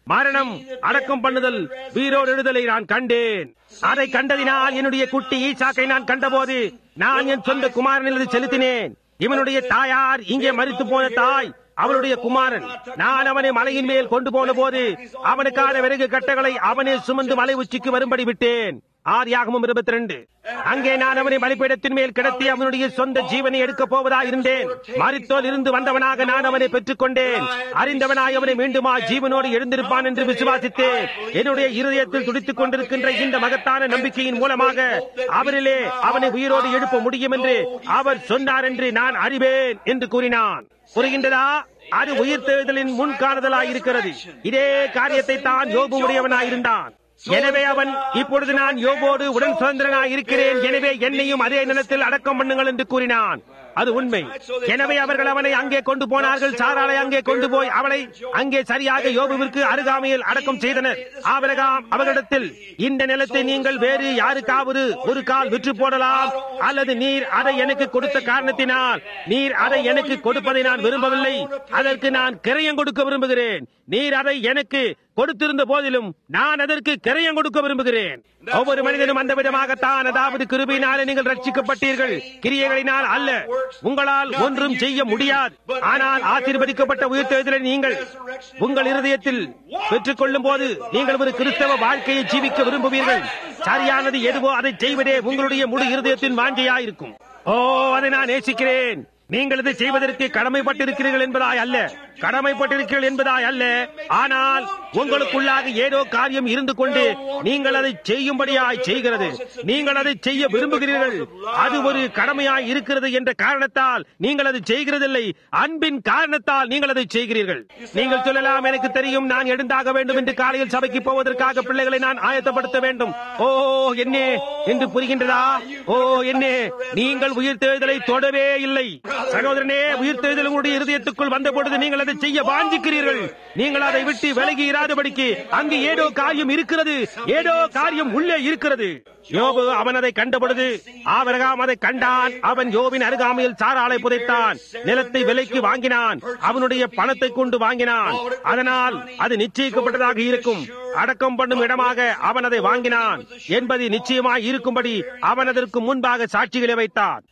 A: மரணம் அடக்கம் பண்ணுதல் வீரோடு எழுதலை நான் கண்டேன் அதை கண்டதினால் என்னுடைய குட்டி ஈசாக்கை நான் கண்டபோது நான் என் சொந்த குமாரனில் செலுத்தினேன் இவனுடைய தாயார் இங்கே மறித்து போன தாய் அவளுடைய குமாரன் நான் அவனை மலையின் மேல் கொண்டு போன போது அவனுக்கான விறகு கட்டைகளை அவனே சுமந்து மலை உச்சிக்கு வரும்படி விட்டேன் ஆதியாகமும் இருபத்தி ரெண்டு அங்கே நான் அவனை பலிபீடத்தின் மேல் கிடத்தி அவனுடைய சொந்த ஜீவனை எடுக்கப் போவதா இருந்தேன் மறித்தோல் இருந்து வந்தவனாக நான் அவனை பெற்றுக் கொண்டேன் அறிந்தவனாய் அவனை மீண்டுமா ஜீவனோடு எழுந்திருப்பான் என்று விசுவாசித்தேன் என்னுடைய இருதயத்தில் துடித்துக் கொண்டிருக்கின்ற இந்த மகத்தான நம்பிக்கையின் மூலமாக அவரிலே அவனை உயிரோடு எழுப்ப முடியும் என்று அவர் சொன்னார் என்று நான் அறிவேன் என்று கூறினான் புரிகின்றதா அது உயிர்த்தெழுதலின் முன்காணுதலாய் இருக்கிறது இதே காரியத்தை தான் யோபு உடையவனாயிருந்தான் எனவே அவன் இப்பொழுது நான் யோபோடு உடன் சுதந்திரனாய் இருக்கிறேன் எனவே என்னையும் அதே நிலத்தில் அடக்கம் பண்ணுங்கள் என்று கூறினான் அது உண்மை எனவே அவர்கள் அவனை அங்கே கொண்டு போனார்கள் சாராளை அங்கே கொண்டு போய் அவளை அங்கே சரியாக யோபுவிற்கு அருகாமையில் அடக்கம் செய்தனர் ஆபிரகாம் அவர்களிடத்தில் இந்த நிலத்தை நீங்கள் வேறு யாருக்காவது ஒரு கால் விற்று போடலாம் அல்லது நீர் அதை எனக்கு கொடுத்த காரணத்தினால் நீர் அதை எனக்கு கொடுப்பதை நான் விரும்பவில்லை அதற்கு நான் கிரயம் கொடுக்க விரும்புகிறேன் நீர் அதை எனக்கு கொடுத்திருந்த போதிலும் நான் அதற்கு கிரயம் கொடுக்க விரும்புகிறேன் ஒவ்வொரு மனிதனும் அந்த விதமாகத்தான் அதாவது கிருபியினாலே நீங்கள் ரட்சிக்கப்பட்டீர்கள் கிரியைகளினால் அல்ல உங்களால் ஒன்றும் செய்ய முடியாது ஆனால் ஆசீர்வதிக்கப்பட்ட உயிர்த்தெழுதலை நீங்கள் உங்கள் இருதயத்தில் பெற்றுக் கொள்ளும் போது நீங்கள் ஒரு கிறிஸ்தவ வாழ்க்கையை ஜீவிக்க விரும்புவீர்கள் சரியானது எதுவோ அதை செய்வதே உங்களுடைய முழு இருதயத்தின் வாஞ்சையாயிருக்கும் ஓ அதை நான் நேசிக்கிறேன் நீங்கள் இதை செய்வதற்கு கடமைப்பட்டிருக்கிறீர்கள் என்பதாய் அல்ல கடமைப்பட்டிருக்கிறீர்கள் என்பதாய் அல்ல ஆனால் உங்களுக்குள்ளாக ஏதோ காரியம் இருந்து கொண்டு நீங்கள் அதை செய்யும்படியாய் செய்கிறது நீங்கள் அதை செய்ய விரும்புகிறீர்கள் அது ஒரு கடமையாய் இருக்கிறது என்ற காரணத்தால் நீங்கள் அதை செய்கிறதில்லை அன்பின் காரணத்தால் நீங்கள் அதை செய்கிறீர்கள் நீங்கள் சொல்லலாம் எனக்கு தெரியும் நான் எழுந்தாக வேண்டும் என்று காலையில் சபைக்கு போவதற்காக பிள்ளைகளை நான் ஆயத்தப்படுத்த வேண்டும் ஓ என்னே என்று புரிகின்றதா ஓ என்னே நீங்கள் உயிர் தேர்தலை தொடவே இல்லை சகோதரனே உயிர் தேர்தல் உங்களுடைய இருதயத்துக்குள் வந்த பொழுது நீங்கள் அதை செய்ய வாஞ்சிக்கிறீர்கள் நீங்கள் அதை விட்டு விலகி இராதபடிக்கு அங்கு ஏதோ காரியம் இருக்கிறது ஏதோ காரியம் உள்ளே இருக்கிறது யோபு அவன் அதை கண்டபொழுது ஆபரகாம் அதை கண்டான் அவன் யோபின் அருகாமையில் சாராளை புதைத்தான் நிலத்தை விலைக்கு வாங்கினான் அவனுடைய பணத்தை கொண்டு வாங்கினான் அதனால் அது நிச்சயிக்கப்பட்டதாக இருக்கும் அடக்கம் பண்ணும் இடமாக அவன் அதை வாங்கினான் என்பது நிச்சயமாய் இருக்கும்படி அவன் அதற்கு முன்பாக சாட்சிகளை வைத்தான்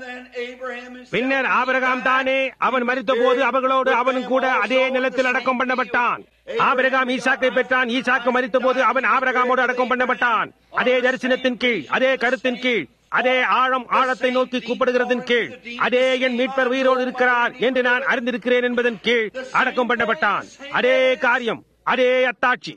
A: பின்னர் ஆபரகாம் தானே அவன் மறித்த போது அவர்களோடு அவனும் கூட அதே நிலத்தில் அடக்கம் பண்ணப்பட்டான் ஆபரகாம் ஈசாக்கை பெற்றான் ஈசாக்கு மறித்த போது அவன் ஆபரகாமோடு அடக்கம் பண்ணப்பட்டான் அதே தரிசனத்தின் கீழ் அதே கருத்தின் கீழ் அதே ஆழம் ஆழத்தை நோக்கி கூப்பிடுகிறதன் கீழ் அதே என் மீட்பர் உயிரோடு இருக்கிறார் என்று நான் அறிந்திருக்கிறேன் என்பதன் கீழ் அடக்கம் பண்ணப்பட்டான் அதே காரியம் அதே அத்தாட்சி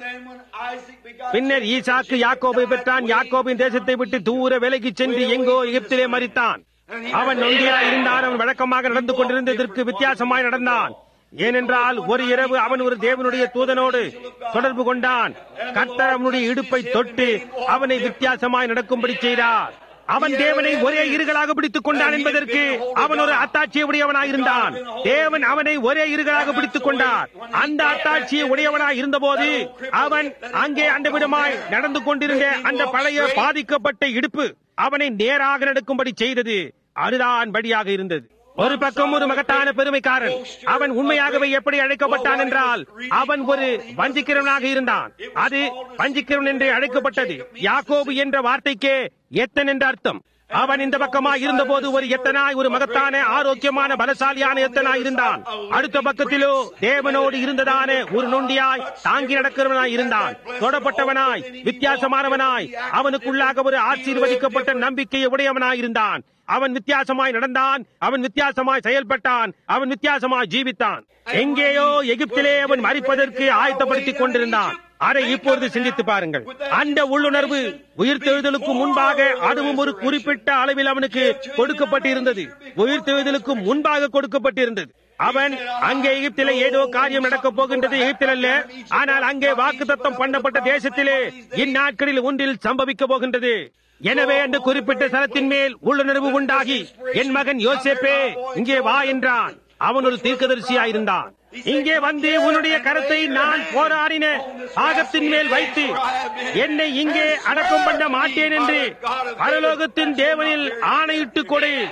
A: பின்னர் ஈசாக்கு யாக்கோபை பெற்றான் யாக்கோபின் தேசத்தை விட்டு தூர விலகி சென்று எங்கோ எகிப்திலே மறித்தான் அவன் நொண்டியா இருந்தான் அவன் வழக்கமாக நடந்து கொண்டிருந்ததற்கு வித்தியாசமாய் நடந்தான் ஏனென்றால் ஒரு இரவு அவன் ஒரு தேவனுடைய தூதனோடு தொடர்பு கொண்டான் கர்த்தர் அவனுடைய இடுப்பை தொட்டு அவனை வித்தியாசமாய் நடக்கும்படி செய்தார் அவன் தேவனை ஒரே இருகளாக பிடித்துக் கொண்டான் என்பதற்கு அவன் ஒரு அத்தாட்சியை உடையவனாயிருந்தான் தேவன் அவனை ஒரே இருகளாக பிடித்துக் கொண்டார் அந்த அத்தாட்சியை உடையவனாய் இருந்தபோது அவன் அங்கே அந்த விதமாய் நடந்து கொண்டிருந்த அந்த பழைய பாதிக்கப்பட்ட இடுப்பு அவனை நேராக நடக்கும்படி செய்தது அதுதான் வழியாக இருந்தது ஒரு பக்கம் ஒரு மகத்தான பெருமைக்காரன் அவன் உண்மையாகவே எப்படி அழைக்கப்பட்டான் என்றால் அவன் ஒரு வஞ்சிக்கிறவனாக இருந்தான் அது வஞ்சிக்கிறவன் என்று அழைக்கப்பட்டது யாக்கோபு என்ற வார்த்தைக்கே எத்தன் என்ற அர்த்தம் அவன் இந்த பக்கமாய் இருந்தபோது ஒரு எத்தனாய் ஒரு மகத்தான ஆரோக்கியமான பலசாலியான எத்தனாய் இருந்தான் அடுத்த பக்கத்திலோ தேவனோடு இருந்ததான ஒரு நொண்டியாய் தாங்கி நடக்கிறவனாய் இருந்தான் தொடப்பட்டவனாய் வித்தியாசமானவனாய் அவனுக்குள்ளாக ஒரு ஆசீர்வதிக்கப்பட்ட நம்பிக்கையை உடையவனாய் இருந்தான் அவன் வித்தியாசமாய் நடந்தான் அவன் வித்தியாசமாய் செயல்பட்டான் அவன் வித்தியாசமாய் ஜீவித்தான் எங்கேயோ எகிப்திலே அவன் மறிப்பதற்கு ஆயத்தப்படுத்திக் கொண்டிருந்தான் அதை இப்பொழுது சிந்தித்து பாருங்கள் அந்த உள்ளுணர்வு உயிர்த்தெழுதலுக்கு முன்பாக அதுவும் ஒரு குறிப்பிட்ட அளவில் அவனுக்கு கொடுக்கப்பட்டிருந்தது உயிர்த்தெழுதலுக்கு முன்பாக கொடுக்கப்பட்டிருந்தது அவன் அங்கே எகிப்திலே ஏதோ காரியம் நடக்கப் போகின்றது எகிப்தில் அல்ல ஆனால் அங்கே வாக்குத்தத்தம் பண்ணப்பட்ட தேசத்திலே இந்நாட்களில் ஒன்றில் சம்பவிக்க போகின்றது எனவே அந்த குறிப்பிட்ட ஸ்தலத்தின் மேல் உள்ளுணர்வு உண்டாகி என் மகன் யோசேப்பே இங்கே வா என்றான் அவன் ஒரு தீர்க்கதரிசியாயிருந்தான் இங்கே வந்து உன்னுடைய கரத்தை நான் போராடின ஆகத்தின் மேல் வைத்து என்னை இங்கே அடக்கம் பண்ண மாட்டேன் என்று பரலோகத்தின் தேவனில் ஆணையிட்டு கொடு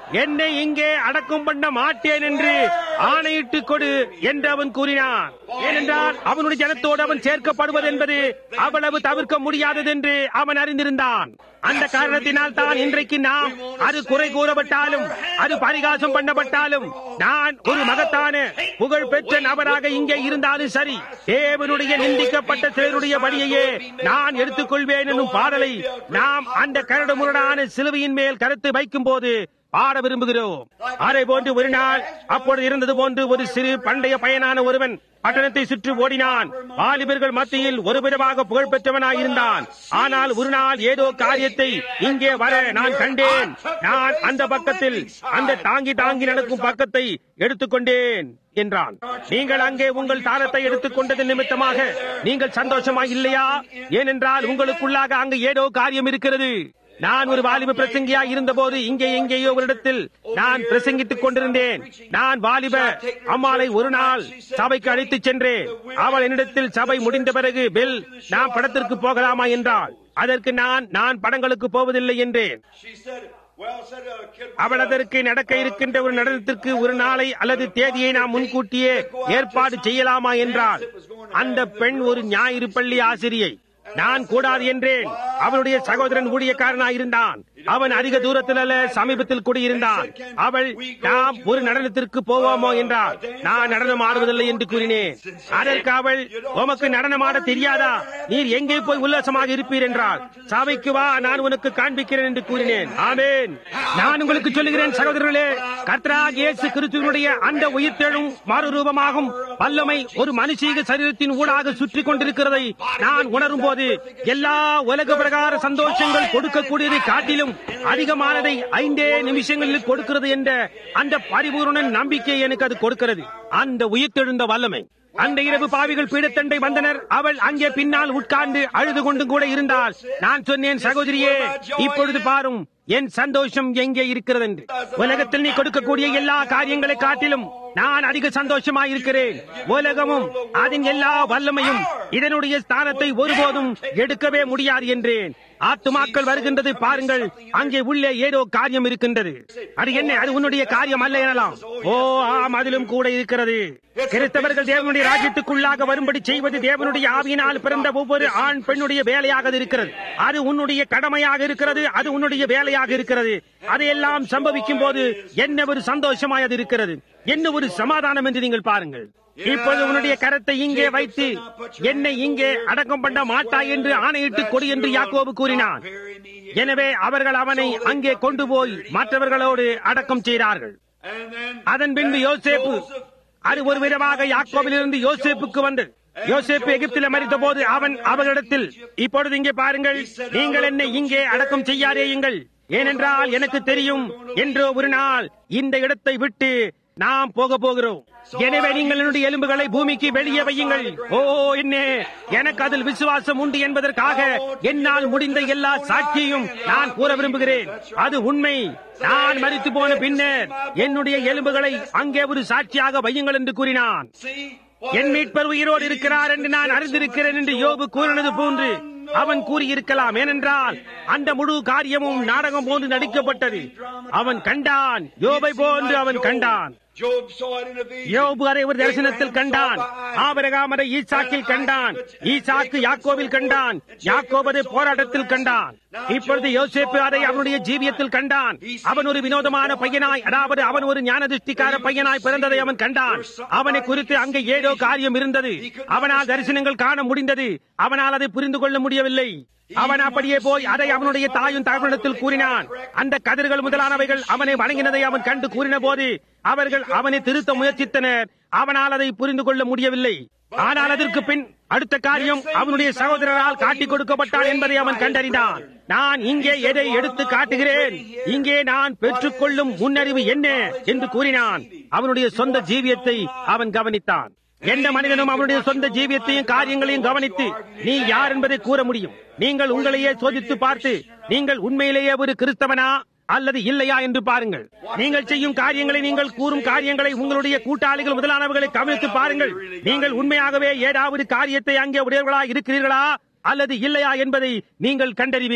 A: என்னை இங்கே அடக்கம் பண்ண மாட்டேன் என்று ஆணையிட்டு கொடு என்று அவன் கூறினான் ஏனென்றால் அவனுடைய ஜனத்தோடு அவன் சேர்க்கப்படுவது என்பது அவ்வளவு தவிர்க்க முடியாதது என்று அவன் அறிந்திருந்தான் அந்த காரணத்தினால் தான் இன்றைக்கு நாம் அது குறை கூறப்பட்டாலும் அது பரிகாசம் பண்ணப்பட்டாலும் நான் ஒரு மகத்தான புகழ் பெற்ற நபராக இங்கே இருந்தாலும் சரி தேவனுடைய நிந்திக்கப்பட்ட சிலருடைய வழியையே நான் எடுத்துக்கொள்வேன் என்னும் பாடலை நாம் அந்த கரடு முரடான சிலுவையின் மேல் கருத்து வைக்கும் போது பாட விரும்புகிறோம் அதை போன்று ஒரு நாள் அப்பொழுது இருந்தது போன்று ஒரு சிறு பண்டைய பயனான ஒருவன் பட்டணத்தை சுற்றி ஓடினான் வாலிபர்கள் மத்தியில் ஒரு விதமாக புகழ் பெற்றவனாயிருந்தான் ஆனால் ஒரு நாள் ஏதோ காரியத்தை இங்கே வர நான் கண்டேன் நான் அந்த பக்கத்தில் அந்த தாங்கி தாங்கி நடக்கும் பக்கத்தை எடுத்துக்கொண்டேன் என்றான் நீங்கள் அங்கே உங்கள் தாளத்தை எடுத்துக்கொண்டது நிமித்தமாக நீங்கள் சந்தோஷமா இல்லையா ஏனென்றால் உங்களுக்குள்ளாக அங்கு ஏதோ காரியம் இருக்கிறது நான் ஒரு வாலிப பிரசங்கியா இருந்தபோது இங்கே எங்கேயோ ஒரு இடத்தில் நான் பிரசங்கித்துக் கொண்டிருந்தேன் நான் வாலிப அம்மாளை ஒரு நாள் சபைக்கு அழைத்துச் சென்றேன் அவள் என்னிடத்தில் சபை முடிந்த பிறகு பெல் நான் படத்திற்கு போகலாமா என்றாள் அதற்கு நான் நான் படங்களுக்கு போவதில்லை என்றேன்
B: She said, well, said, uh, kid,
A: அவள் அதற்கு நடக்க இருக்கின்ற ஒரு நடனத்திற்கு ஒரு நாளை அல்லது தேதியை நாம் முன்கூட்டியே ஏற்பாடு செய்யலாமா என்றால் அந்த பெண் ஒரு ஞாயிறு பள்ளி ஆசிரியை நான் கூடாது என்றேன் அவனுடைய சகோதரன் ஊழியக்காரனாயிருந்தான் அவன் அதிக தூரத்தில் அல்ல சமீபத்தில் குடியிருந்தான் அவள் நாம் ஒரு நடனத்திற்கு போவோமோ என்றால் நான் நடனம் ஆடுவதில்லை என்று கூறினேன் அதற்கு அவள் உமக்கு நடனம் ஆட தெரியாதா நீர் எங்கே போய் உல்லாசமாக இருப்பீர் என்றால் சபைக்கு வா நான் உனக்கு காண்பிக்கிறேன் என்று கூறினேன் ஆமேன் நான் உங்களுக்கு சொல்லுகிறேன் சகோதரர்களே கர்த்தராக இயேசு கிறிஸ்துவனுடைய அந்த உயிர்த்தெழும் மறுரூபமாகும் வல்லமை ஒரு மனுஷீக சரீரத்தின் ஊடாக சுற்றி கொண்டிருக்கிறதை நான் உணரும் போது எல்லா உலக பிரகார சந்தோஷங்கள் கொடுக்கக்கூடியதை காட்டிலும் அதிகமானதை ஐந்தே நிமிஷங்களில் கொடுக்கிறது என்ற அந்த பரிபூர்ண நம்பிக்கை எனக்கு அது கொடுக்கிறது அந்த உயிர்த்தெழுந்த வல்லமை அந்த இரவு பாவிகள் பீடத்தண்டை வந்தனர் அவள் அங்கே பின்னால் உட்கார்ந்து அழுது கொண்டு கூட இருந்தால் நான் சொன்னேன் சகோதரியே இப்பொழுது பாரும் என் சந்தோஷம் எங்கே இருக்கிறது என்று உலகத்தில் நீ கொடுக்கக்கூடிய எல்லா காரியங்களை காட்டிலும் நான் அதிக சந்தோஷமாய் இருக்கிறேன் உலகமும் அதன் எல்லா வல்லமையும் இதனுடைய ஸ்தானத்தை ஒருபோதும் எடுக்கவே முடியாது என்றேன் ஆத்துமாக்கள் வருகின்றது பாருங்கள் அங்கே உள்ளே ஏதோ காரியம் இருக்கின்றது அது என்ன அது உன்னுடைய காரியம் அல்ல எனலாம் ஓ ஆம் அதிலும் கூட இருக்கிறது கிறிஸ்தவர்கள் தேவனுடைய ராஜ்யத்துக்குள்ளாக வரும்படி செய்வது தேவனுடைய ஆவியினால் பிறந்த ஒவ்வொரு ஆண் பெண்ணுடைய வேலையாக அது இருக்கிறது அது உன்னுடைய கடமையாக இருக்கிறது அது உன்னுடைய வேலையாக இருக்கிறது அதையெல்லாம் சம்பவிக்கும் போது என்ன ஒரு சந்தோஷமாய் அது இருக்கிறது என்ன ஒரு சமாதானம் என்று நீங்கள் பாருங்கள் இப்பொழுது உன்னுடைய கரத்தை இங்கே வைத்து என்னை இங்கே அடக்கம் பண்ண மாட்டாய் என்று ஆணையிட்டு கொடு என்று யாக்கோபு கூறினான் எனவே அவர்கள் அவனை அங்கே கொண்டு போய் மற்றவர்களோடு அடக்கம் செய்தார்கள்
B: And then
A: அதன் பின்பு யோசேப்பு அது ஒரு விதமாக யாக்கோபிலிருந்து யோசேப்புக்கு வந்தது யோசேப்பு எகிப்தில் மறித்த போது அவன் அவர்களிடத்தில் இப்பொழுது இங்கே பாருங்கள் நீங்கள் என்னை இங்கே அடக்கம் செய்யாதேயுங்கள் ஏனென்றால் எனக்கு தெரியும் என்றோ ஒரு நாள் இந்த இடத்தை விட்டு நாம் போக போகிறோம் எனவே நீங்கள் என்னுடைய எலும்புகளை பூமிக்கு வெளியே வையுங்கள் ஓ என்ன எனக்கு அதில் விசுவாசம் உண்டு என்பதற்காக என்னால் முடிந்த எல்லா சாட்சியையும் நான் கூற விரும்புகிறேன் அது உண்மை நான் மறித்து போன பின்னர் என்னுடைய எலும்புகளை அங்கே ஒரு சாட்சியாக வையுங்கள் என்று கூறினான்
B: see
A: என் மீட்பர் உயிரோடு இருக்கிறார் என்று நான் அறிந்திருக்கிறேன் என்று யோபு கூறினது போன்று அவன் கூறியிருக்கலாம் ஏனென்றால் அந்த முழு காரியமும் நாடகம் போன்று நடிக்கப்பட்டது அவன் கண்டான் யோபை போன்று அவன் கண்டான்
B: Job saw it in a vision.
A: யோபு அதை ஒரு தரிசனத்தில் கண்டான் ஆபரகாம் அதை ஈசாக்கில் கண்டான் ஈசாக்கு யாக்கோவில் கண்டான் யாக்கோபு அதை போராட்டத்தில் கண்டான் இப்பொழுது யோசேப்பு அதை அவனுடைய ஜீவியத்தில் கண்டான் அவன் ஒரு வினோதமான பையனாய் அதாவது அவன் ஒரு ஞானதிஷ்டிக்கார பையனாய் பிறந்ததை அவன் கண்டான் அவனை குறித்து அங்கே ஏதோ காரியம் இருந்தது அவனால் தரிசனங்கள் காண முடிந்தது அவனால் அதை புரிந்து கொள்ள முடியவில்லை அவன் அப்படியே போய் அதை அவனுடைய தாயும் தகவலிடத்தில் கூறினான் அந்த கதிர்கள் முதலானவைகள் அவனை வணங்கினதை அவன் கண்டு கூறின போது அவர்கள் அவனை திருத்த முயற்சித்தனர் அவனால் அதை புரிந்து கொள்ள முடியவில்லை ஆனால் அதற்கு பின் அடுத்த காரியம் அவனுடைய சகோதரரால் காட்டிக் கொடுக்கப்பட்டான் என்பதை அவன் கண்டறிந்தான் நான் இங்கே எதை எடுத்து காட்டுகிறேன் இங்கே நான் பெற்றுக்கொள்ளும் முன்னறிவு என்ன என்று கூறினான் அவனுடைய சொந்த ஜீவியத்தை அவன் கவனித்தான் எந்த மனிதனும் அவனுடைய சொந்த ஜீவியத்தையும் காரியங்களையும் கவனித்து நீ யார் என்பதை கூற முடியும் நீங்கள் உங்களையே சோதித்து பார்த்து நீங்கள் உண்மையிலேயே ஒரு கிறிஸ்தவனா அல்லது இல்லையா என்று பாருங்கள் நீங்கள் செய்யும் காரியங்களை நீங்கள் கூறும் காரியங்களை உங்களுடைய கூட்டாளிகள் முதலானவர்களை கவனித்து பாருங்கள் நீங்கள் உண்மையாகவே ஏதாவது காரியத்தை அங்கே உடையவர்களா இருக்கிறீர்களா அல்லது இல்லையா என்பதை நீங்கள் கண்டறிவீர்கள்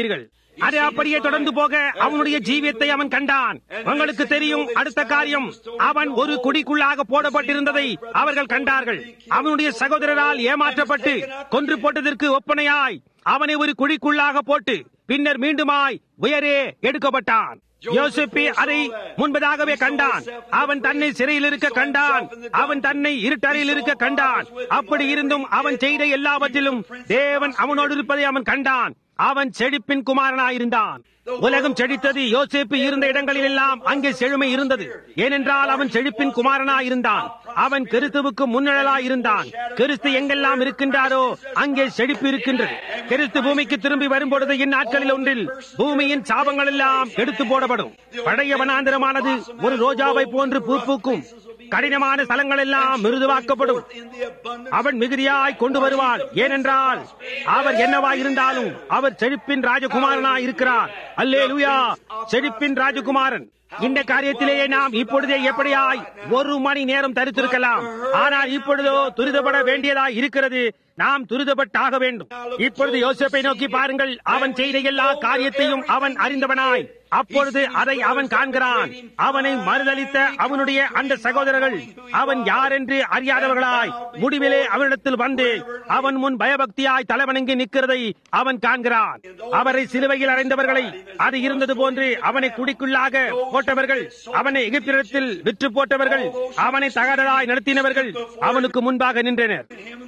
A: அது அப்படியே தொடர்ந்து போக அவனுடைய ஜீவியத்தை அவன் கண்டான் உங்களுக்கு தெரியும் அடுத்த காரியம் அவன் ஒரு குடிக்குள்ளாக போடப்பட்டிருந்ததை அவர்கள் கண்டார்கள் அவனுடைய சகோதரரால் ஏமாற்றப்பட்டு கொன்று போட்டதற்கு ஒப்பனையாய் அவனை ஒரு குழிக்குள்ளாக போட்டு பின்னர் மீண்டுமாய் உயரே எடுக்கப்பட்டான் யோசிப்பி அதை முன்பதாகவே கண்டான் அவன் தன்னை சிறையில் இருக்க கண்டான் அவன் தன்னை இருட்டறையில் இருக்க கண்டான் அப்படி இருந்தும் அவன் செய்த எல்லாவற்றிலும் தேவன் அவனோடு இருப்பதை அவன் கண்டான் அவன் செழிப்பின் குமாரனாயிருந்தான் உலகம் செழித்தது யோசேப்பு இருந்த இடங்களில் எல்லாம் அங்கே செழுமை இருந்தது ஏனென்றால் அவன் செழிப்பின் குமாரனாயிருந்தான் அவன் கிறிஸ்துவுக்கு முன்னிழலாய் இருந்தான் கிறிஸ்து எங்கெல்லாம் இருக்கின்றாரோ அங்கே செழிப்பு இருக்கின்றது கிறிஸ்து பூமிக்கு திரும்பி வரும்பொழுது இந்நாட்களில் ஒன்றில் பூமியின் சாபங்கள் எல்லாம் எடுத்து போடப்படும் பழைய வனாந்திரமானது ஒரு ரோஜாவை போன்று பூ பூக்கும் கடினமான ஸ்தலங்கள் எல்லாம் மிருதுவாக்கப்படும் அவன் மிகுதியாய் கொண்டு வருவான் ஏனென்றால் அவர் என்னவாய் இருந்தாலும் அவர் செழிப்பின் ராஜகுமாரனாய் இருக்கிறார் அல்லே செழிப்பின் ராஜகுமாரன் இந்த காரியத்திலேயே நாம் இப்பொழுதே எப்படியாய் ஒரு மணி நேரம் தரித்திருக்கலாம் ஆனால் இப்பொழுதோ துரிதப்பட வேண்டியதாய் இருக்கிறது நாம் துரிதப்பட்டாக வேண்டும் இப்பொழுது யோசப்பை நோக்கி பாருங்கள் அவன் செய்த எல்லா காரியத்தையும் அவன் அறிந்தவனாய் அப்பொழுது அதை அவன் காண்கிறான் அவனை மறுதளித்த அவனுடைய அந்த சகோதரர்கள் அவன் யார் என்று அறியாதவர்களாய் முடிவிலே அவனிடத்தில் வந்து அவன் முன் பயபக்தியாய் தலைவணங்கி நிற்கிறதை அவன் காண்கிறான் அவரை சிலுவையில் அடைந்தவர்களை அது இருந்தது போன்று அவனை குடிக்குள்ளாக போட்டவர்கள் அவனை எகிப்திடத்தில் விற்று போட்டவர்கள் அவனை தகராய் நடத்தினவர்கள் அவனுக்கு முன்பாக நின்றனர்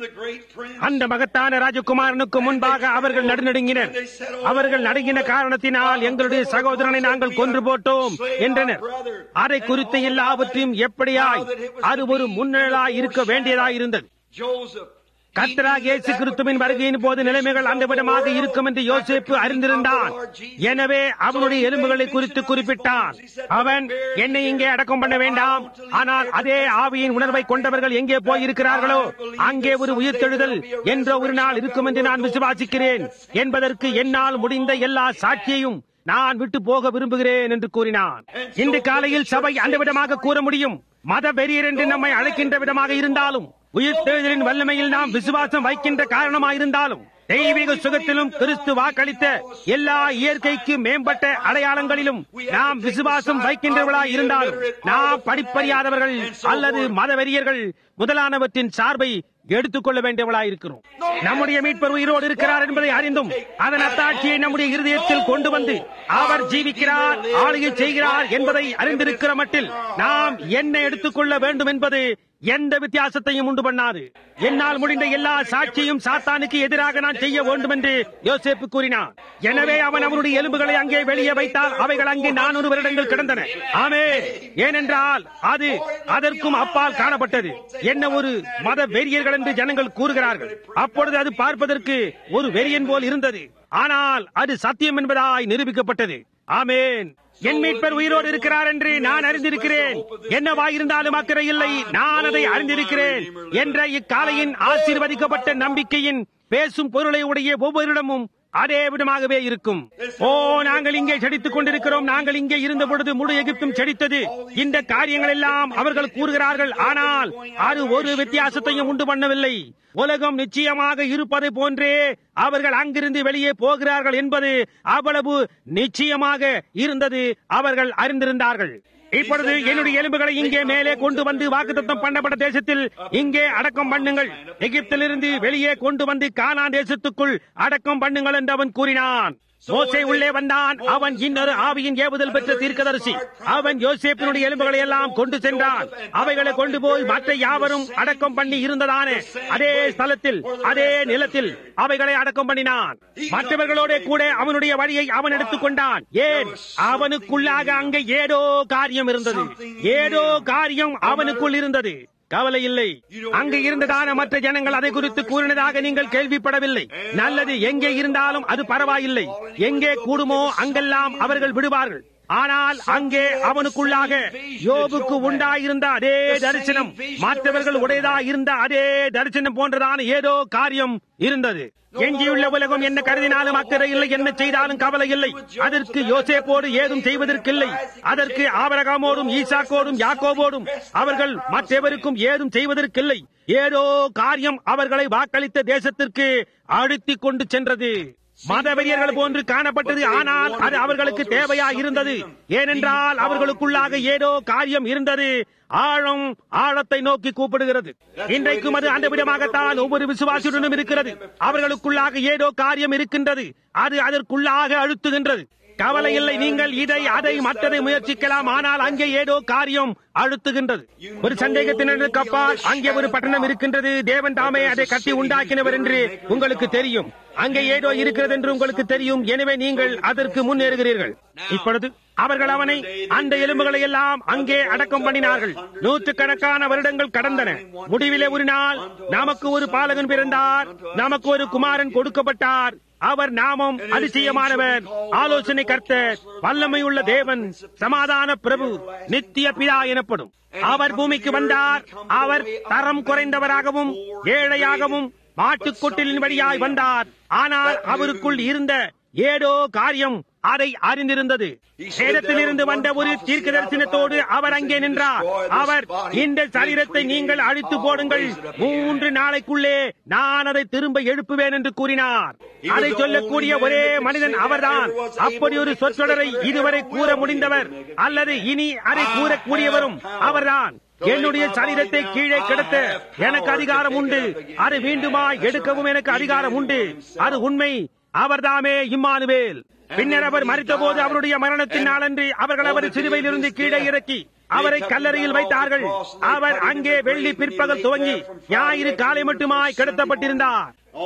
A: அந்த மகத்தான ராஜகுமாரனுக்கு முன்பாக அவர்கள் நடுநடுங்கினர் அவர்கள் நடுங்கின காரணத்தினால் எங்களுடைய சகோதரனை நாங்கள் கொன்று போட்டோம் என்றனர் அதை குறித்து எல்லாவற்றையும் எப்படியாய் அது ஒரு முன்னிழலாய் இருக்க வேண்டியதாய் இருந்தது கர்த்தராக இயேசு கிறிஸ்துவின் வருகையின் போது நிலைமைகள் அந்த விதமாக இருக்கும் என்று யோசேப்பு அறிந்திருந்தான் எனவே அவனுடைய எலும்புகளை குறித்து குறிப்பிட்டான் அவன் என்னை இங்கே அடக்கம் பண்ண வேண்டாம் ஆனால் அதே ஆவியின் உணர்வை கொண்டவர்கள் எங்கே போயிருக்கிறார்களோ அங்கே ஒரு உயிர்த்தெழுதல் என்ற ஒரு நாள் இருக்கும் என்று நான் விசுவாசிக்கிறேன் என்பதற்கு என்னால் முடிந்த எல்லா சாட்சியையும் நான் விட்டு போக விரும்புகிறேன் என்று கூறினான் இன்று காலையில் சபை அந்த விதமாக கூற முடியும் மத வெறியர் என்று நம்மை அழைக்கின்ற விதமாக இருந்தாலும் உயிர்த்தெழுதலின் வல்லமையில் நாம் விசுவாசம் வைக்கின்ற காரணமாயிருந்தாலும் தெய்வீக சுகத்திலும் கிறிஸ்து வாக்களித்த எல்லா இயற்கைக்கு மேம்பட்ட அடையாளங்களிலும் நாம் விசுவாசம் வைக்கின்றவர்களாய் இருந்தாலும் நாம் படிப்பறியாதவர்கள் அல்லது மதவெறியர்கள் முதலானவற்றின் சார்பை எடுத்துக்கொள்ள வேண்டியவளாய் இருக்கிறோம் நம்முடைய மீட்பர் உயிரோடு இருக்கிறார் என்பதை அறிந்தும் அதன் அத்தாட்சியை நம்முடைய இருதயத்தில் கொண்டு வந்து அவர் ஜீவிக்கிறார் ஆளுகை செய்கிறார் என்பதை அறிந்திருக்கிற மட்டில் நாம் என்ன எடுத்துக்கொள்ள வேண்டும் என்பது எந்த வித்தியாசத்தையும் உண்டு பண்ணாது என்னால் முடிந்த எல்லா சாட்சியும் சாத்தானுக்கு எதிராக நான் செய்ய வேண்டும் என்று யோசேப்பு கூறினார் எனவே அவன் அவனுடைய எலும்புகளை அங்கே வெளியே வைத்தால் அவைகள் அங்கே நானூறு வருடங்கள் கிடந்தன ஆமே ஏனென்றால் அது அதற்கும் அப்பால் காணப்பட்டது என்ன ஒரு மத வெறியர்கள் என்று ஜனங்கள் கூறுகிறார்கள் அப்பொழுது அது பார்ப்பதற்கு ஒரு வெறியன் போல் இருந்தது ஆனால் அது சத்தியம் என்பதாய் நிரூபிக்கப்பட்டது ஆமேன் என் மீட்பர் உயிரோடு இருக்கிறார் என்று நான் அறிந்திருக்கிறேன் என்னவாயிருந்தாலும் அக்கறை இல்லை நான் அதை அறிந்திருக்கிறேன் என்ற இக்காலையின் ஆசீர்வதிக்கப்பட்ட நம்பிக்கையின் பேசும் பொருளை உடைய ஒவ்வொருடமும் அதே விதமாகவே இருக்கும் ஓ நாங்கள் இங்கே செடித்துக் கொண்டிருக்கிறோம் நாங்கள் இங்கே இருந்த பொழுது முழு எகிப்தும் செடித்தது இந்த காரியங்கள் எல்லாம் அவர்கள் கூறுகிறார்கள் ஆனால் அது ஒரு வித்தியாசத்தையும் உண்டு பண்ணவில்லை உலகம் நிச்சயமாக இருப்பதை போன்றே அவர்கள் அங்கிருந்து வெளியே போகிறார்கள் என்பது அவ்வளவு நிச்சயமாக இருந்தது அவர்கள் அறிந்திருந்தார்கள் இப்பொழுது என்னுடைய எலும்புகளை இங்கே மேலே கொண்டு வந்து வாக்குத்தத்தம் பண்ணப்பட்ட தேசத்தில் இங்கே அடக்கம் பண்ணுங்கள் எகிப்திலிருந்து வெளியே கொண்டு வந்து கானான் தேசத்துக்குள் அடக்கம் பண்ணுங்கள் என்று அவன் கூறினான் மோசே உள்ளே வந்தான் அவன் இன்னொரு ஆவியின் ஏவுதல் பெற்ற தீர்க்கதரிசி அவன் யோசேப்பினுடைய எலும்புகளை எல்லாம் கொண்டு சென்றான் அவைகளை கொண்டு போய் மற்ற யாவரும் அடக்கம் பண்ணி இருந்ததான அதே ஸ்தலத்தில் அதே நிலத்தில் அவைகளை அடக்கம் பண்ணினான் மற்றவர்களோட கூட அவனுடைய வழியை அவன் எடுத்துக் கொண்டான் ஏன் அவனுக்குள்ளாக அங்கே ஏதோ காரியம் இருந்தது ஏதோ காரியம் அவனுக்குள் இருந்தது கவலை இல்லை அங்கு இருந்ததான மற்ற ஜனங்கள் அதை குறித்து கூறினதாக நீங்கள் கேள்விப்படவில்லை நல்லது எங்கே இருந்தாலும் அது பரவாயில்லை எங்கே கூடுமோ அங்கெல்லாம் அவர்கள் விடுவார்கள் ஆனால் அங்கே அவனுக்குள்ளாக யோபுக்கு உண்டாயிருந்த அதே தரிசனம் மற்றவர்கள் உடையதா இருந்த அதே தரிசனம் போன்றதான ஏதோ காரியம் இருந்தது எஞ்சியுள்ள உலகம் என்ன கருதினாலும் அக்கறை இல்லை என்ன செய்தாலும் கவலை இல்லை அதற்கு யோசேப்போடு ஏதும் செய்வதற்கில்லை அதற்கு ஆபரகாமோடும் ஈசாக்கோடும் யாக்கோபோடும் அவர்கள் மற்றவருக்கும் ஏதும் செய்வதற்கில்லை ஏதோ காரியம் அவர்களை வாக்களித்த தேசத்திற்கு அழுத்திக் கொண்டு சென்றது மதவெறியர்கள் போன்று காணப்பட்டது ஆனால் அது அவர்களுக்கு தேவையா இருந்தது ஏனென்றால் அவர்களுக்குள்ளாக ஏதோ காரியம் இருந்தது ஆழம் ஆழத்தை நோக்கி கூப்பிடுகிறது இன்றைக்கும் அது அந்த விதமாகத்தான் ஒவ்வொரு விசுவாசியுடனும் இருக்கிறது அவர்களுக்குள்ளாக ஏதோ காரியம் இருக்கின்றது அது அதற்குள்ளாக அழுத்துகின்றது கவலை இல்லை நீங்கள் இதை அதை மற்றதை முயற்சிக்கலாம் ஆனால் அங்கே ஏதோ காரியம் அழுத்துகின்றது ஒரு சந்தேகத்தினருக்கு அப்பால் அங்கே ஒரு பட்டணம் இருக்கின்றது தேவன் தாமே அதை கட்டி உண்டாக்கினவர் என்று உங்களுக்கு தெரியும் அங்கே ஏதோ இருக்கிறது என்று உங்களுக்கு தெரியும் எனவே நீங்கள் அதற்கு முன்னேறுகிறீர்கள் இப்பொழுது அவர்கள் அவனை அந்த எலும்புகளை எல்லாம் அங்கே அடக்கம் பண்ணினார்கள் நூற்றுக்கணக்கான வருடங்கள் கடந்தன முடிவிலே ஒரு நாள் நமக்கு ஒரு பாலகன் பிறந்தார் நமக்கு ஒரு குமாரன் கொடுக்கப்பட்டார் அவர் நாமம் அதிசயமானவர் ஆலோசனை கர்த்தர் வல்லமையுள்ள தேவன் சமாதான பிரபு நித்திய பிதா எனப்படும் அவர் பூமிக்கு வந்தார் அவர் தரம் குறைந்தவராகவும் ஏழையாகவும் மாட்டுக்கொட்டிலின் வழியாய் வந்தார் ஆனால் அவருக்குள் இருந்த ஏதோ காரியம் அதை அறிந்திருந்தது சேதத்திலிருந்து வந்த ஒரு தீர்க்க தரிசனத்தோடு அவர் அங்கே நின்றார் அவர் இந்த சரீரத்தை நீங்கள் அழித்து போடுங்கள் மூன்று நாளைக்குள்ளே நான் அதை திரும்ப எழுப்புவேன் என்று கூறினார் அதை சொல்லக்கூடிய ஒரே மனிதன் அவர்தான் அப்படி ஒரு சொற்றொடரை இதுவரை கூற முடிந்தவர் அல்லது இனி அதை கூறக்கூடியவரும் அவர்தான் என்னுடைய சரீரத்தை கீழே கிடத்த எனக்கு அதிகாரம் உண்டு அதை மீண்டுமா எடுக்கவும் எனக்கு அதிகாரம் உண்டு அது உண்மை அவர்தாமே இம்மானுவேல் பின்னர் அவர் மறித்தபோது அவருடைய மரணத்தின் நாளன்று அவர்கள் அவர் சிறுவையிலிருந்து கீழே இறக்கி அவரை கல்லறையில் வைத்தார்கள் அவர் அங்கே வெள்ளி பிற்பகல் துவங்கி ஞாயிறு காலை மட்டுமாய் கிடத்தப்பட்டிருந்தார்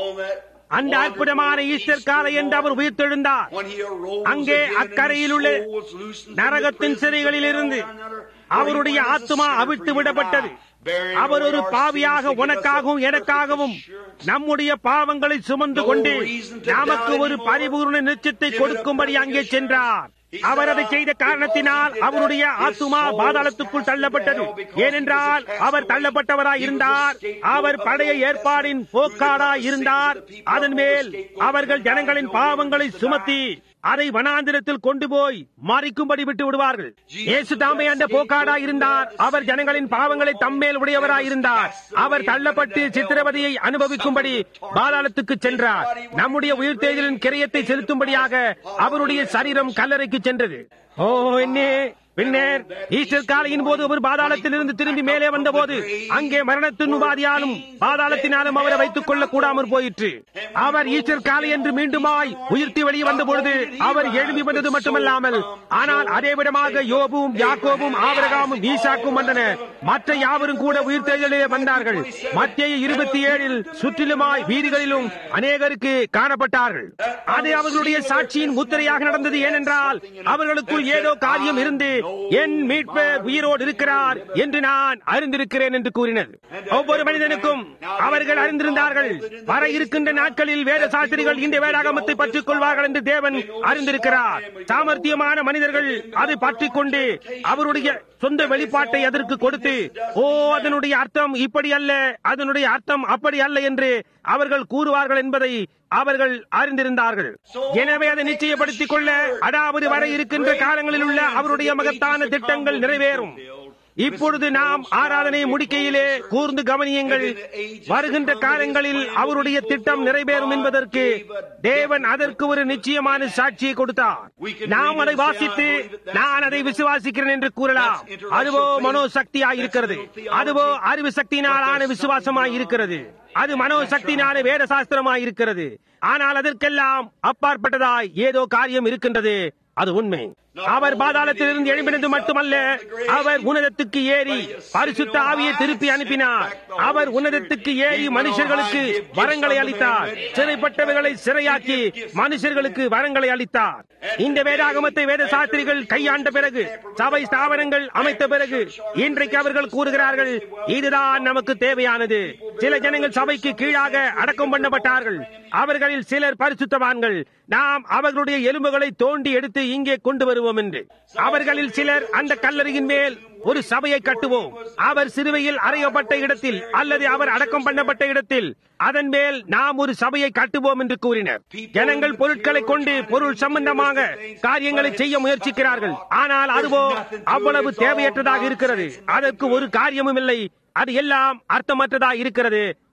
A: அந்த அற்புதமான ஈஸ்டர் காலை என்று அவர் உயிர்த்தெழுந்தார் அங்கே அக்கரையில் உள்ள நரகத்தின் சிறைகளில் இருந்து அவருடைய ஆத்மா அவிழ்த்து விடப்பட்டது அவர் ஒரு பாவியாக உனக்காகவும் எனக்காகவும் நம்முடைய பாவங்களை சுமந்து கொண்டு நமக்கு ஒரு பரிபூர்ண நிச்சயத்தை கொடுக்கும்படி அங்கே சென்றார் அவர் அதை செய்த காரணத்தினால் அவருடைய ஆத்துமா பாதாளத்துக்குள் தள்ளப்பட்டது ஏனென்றால் அவர் தள்ளப்பட்டவராய் இருந்தார் அவர் பழைய ஏற்பாடின் போக்காடாய் இருந்தார் அதன் மேல் அவர்கள் ஜனங்களின் பாவங்களை சுமத்தி அதை வனாந்திரத்தில் கொண்டு போய் மறிக்கும்படி விட்டு விடுவார்கள் இயேசு தாமே அந்த போக்காடாய் இருந்தார் அவர் ஜனங்களின் பாவங்களை தம்மேல் உடையவராய் இருந்தார் அவர் தள்ளப்பட்டு சித்திரவதையை அனுபவிக்கும்படி பாதாளத்துக்கு சென்றார் நம்முடைய உயிர்த்தேஜலின் கிரயத்தை செலுத்தும்படியாக அவருடைய சரீரம் கல்லறைக்கு சென்றது ஓ என்னே பின்னர் ஈஸ்டர் காலையின் போது அவர் பாதாளத்தில் இருந்து திரும்பி மேலே வந்தபோது அங்கே மரணத்தின் உபாதியாலும் பாதாளத்தினாலும் அவரை வைத்துக் கொள்ள கூடாமற் போயிற்று அவர் ஈஸ்டர் காலை என்று மீண்டுமாய் உயிர்த்தி வெளியே வந்த பொழுது அவர் எழுப்பி வந்தது மட்டுமல்லாமல் ஆனால் அதே விடமாக யோபும் யாக்கோபும் ஆபரகாமும் ஈசாக்கும் வந்தனர் மற்ற யாவரும் கூட உயிர்த்தெழுதலே வந்தார்கள் மத்திய இருபத்தி ஏழில் சுற்றிலுமாய் வீதிகளிலும் அநேகருக்கு காணப்பட்டார்கள் அது அவர்களுடைய சாட்சியின் முத்திரையாக நடந்தது ஏனென்றால் அவர்களுக்குள் ஏதோ காரியம் இருந்து என் மீட்பர் உயிரோடு இருக்கிறார் என்று நான் அறிந்திருக்கிறேன் என்று கூறினர் ஒவ்வொரு மனிதனுக்கும் அவர்கள் அறிந்திருந்தார்கள் வர இருக்கின்ற நாட்களில் வேத சாஸ்திரிகள் இந்த வேதாகமத்தை பற்றிக் கொள்வார்கள் என்று தேவன் அறிந்திருக்கிறார் சாமர்த்தியமான மனிதர்கள் அதை பற்றிக் கொண்டு அவருடைய சொந்த வெளிப்பாட்டை அதற்கு கொடுத்து ஓ அதனுடைய அர்த்தம் இப்படி அல்ல அதனுடைய அர்த்தம் அப்படி அல்ல என்று அவர்கள் கூறுவார்கள் என்பதை அவர்கள் அறிந்திருந்தார்கள் எனவே அதை நிச்சயப்படுத்திக் கொள்ள அதாவது வர இருக்கின்ற காலங்களில் உள்ள அவருடைய மகத்தான திட்டங்கள் நிறைவேறும் இப்பொழுது நாம் ஆராதனை முடிக்கையிலே கூர்ந்து கவனியுங்கள் வருகின்ற காலங்களில் அவருடைய திட்டம் நிறைவேறும் என்பதற்கு தேவன் அதற்கு ஒரு நிச்சயமான சாட்சியை கொடுத்தார் நாம் அதை வாசித்து நான் அதை விசுவாசிக்கிறேன் என்று கூறலாம் அதுவோ மனோசக்தியாய் இருக்கிறது அதுவோ அறிவு சக்தியினாலான விசுவாசமாய் இருக்கிறது அது மனோசக்தியினால வேத சாஸ்திரமாய் இருக்கிறது ஆனால் அதற்கெல்லாம் அப்பாற்பட்டதாய் ஏதோ காரியம் இருக்கின்றது அது உண்மை அவர் பாதாளத்திலிருந்து எழுப்பினது மட்டுமல்ல அவர் உன்னதத்துக்கு ஏறி பரிசுத்த ஆவியை திருப்பி அனுப்பினார் அவர் உன்னதத்துக்கு ஏறி மனுஷர்களுக்கு வரங்களை அளித்தார் சிறைப்பட்டவர்களை சிறையாக்கி மனுஷர்களுக்கு வரங்களை அளித்தார் இந்த வேதாகமத்தை வேத சாஸ்திரிகள் கையாண்ட பிறகு சபை ஸ்தாபனங்கள் அமைத்த பிறகு இன்றைக்கு அவர்கள் கூறுகிறார்கள் இதுதான் நமக்கு தேவையானது சில ஜனங்கள் சபைக்கு கீழாக அடக்கம் பண்ணப்பட்டார்கள் அவர்களில் சிலர் பரிசுத்தவான்கள் நாம் அவர்களுடைய எலும்புகளை தோண்டி எடுத்து இங்கே கொண்டு வருவோம் என்று அவர்களில் சிலர் அந்த கல்லறையின் மேல் ஒரு சபையை கட்டுவோம் அவர் சிறுவையில் அறையப்பட்ட இடத்தில் அல்லது அவர் அடக்கம் பண்ணப்பட்ட இடத்தில் அதன் மேல் நாம் ஒரு சபையை கட்டுவோம் என்று கூறினர் ஜனங்கள் பொருட்களை கொண்டு பொருள் சம்பந்தமாக காரியங்களை செய்ய முயற்சிக்கிறார்கள் ஆனால் அதுவோ அவ்வளவு தேவையற்றதாக இருக்கிறது அதற்கு ஒரு காரியமும் இல்லை அது எல்லாம் அர்த்தமற்றதா இருக்கிறது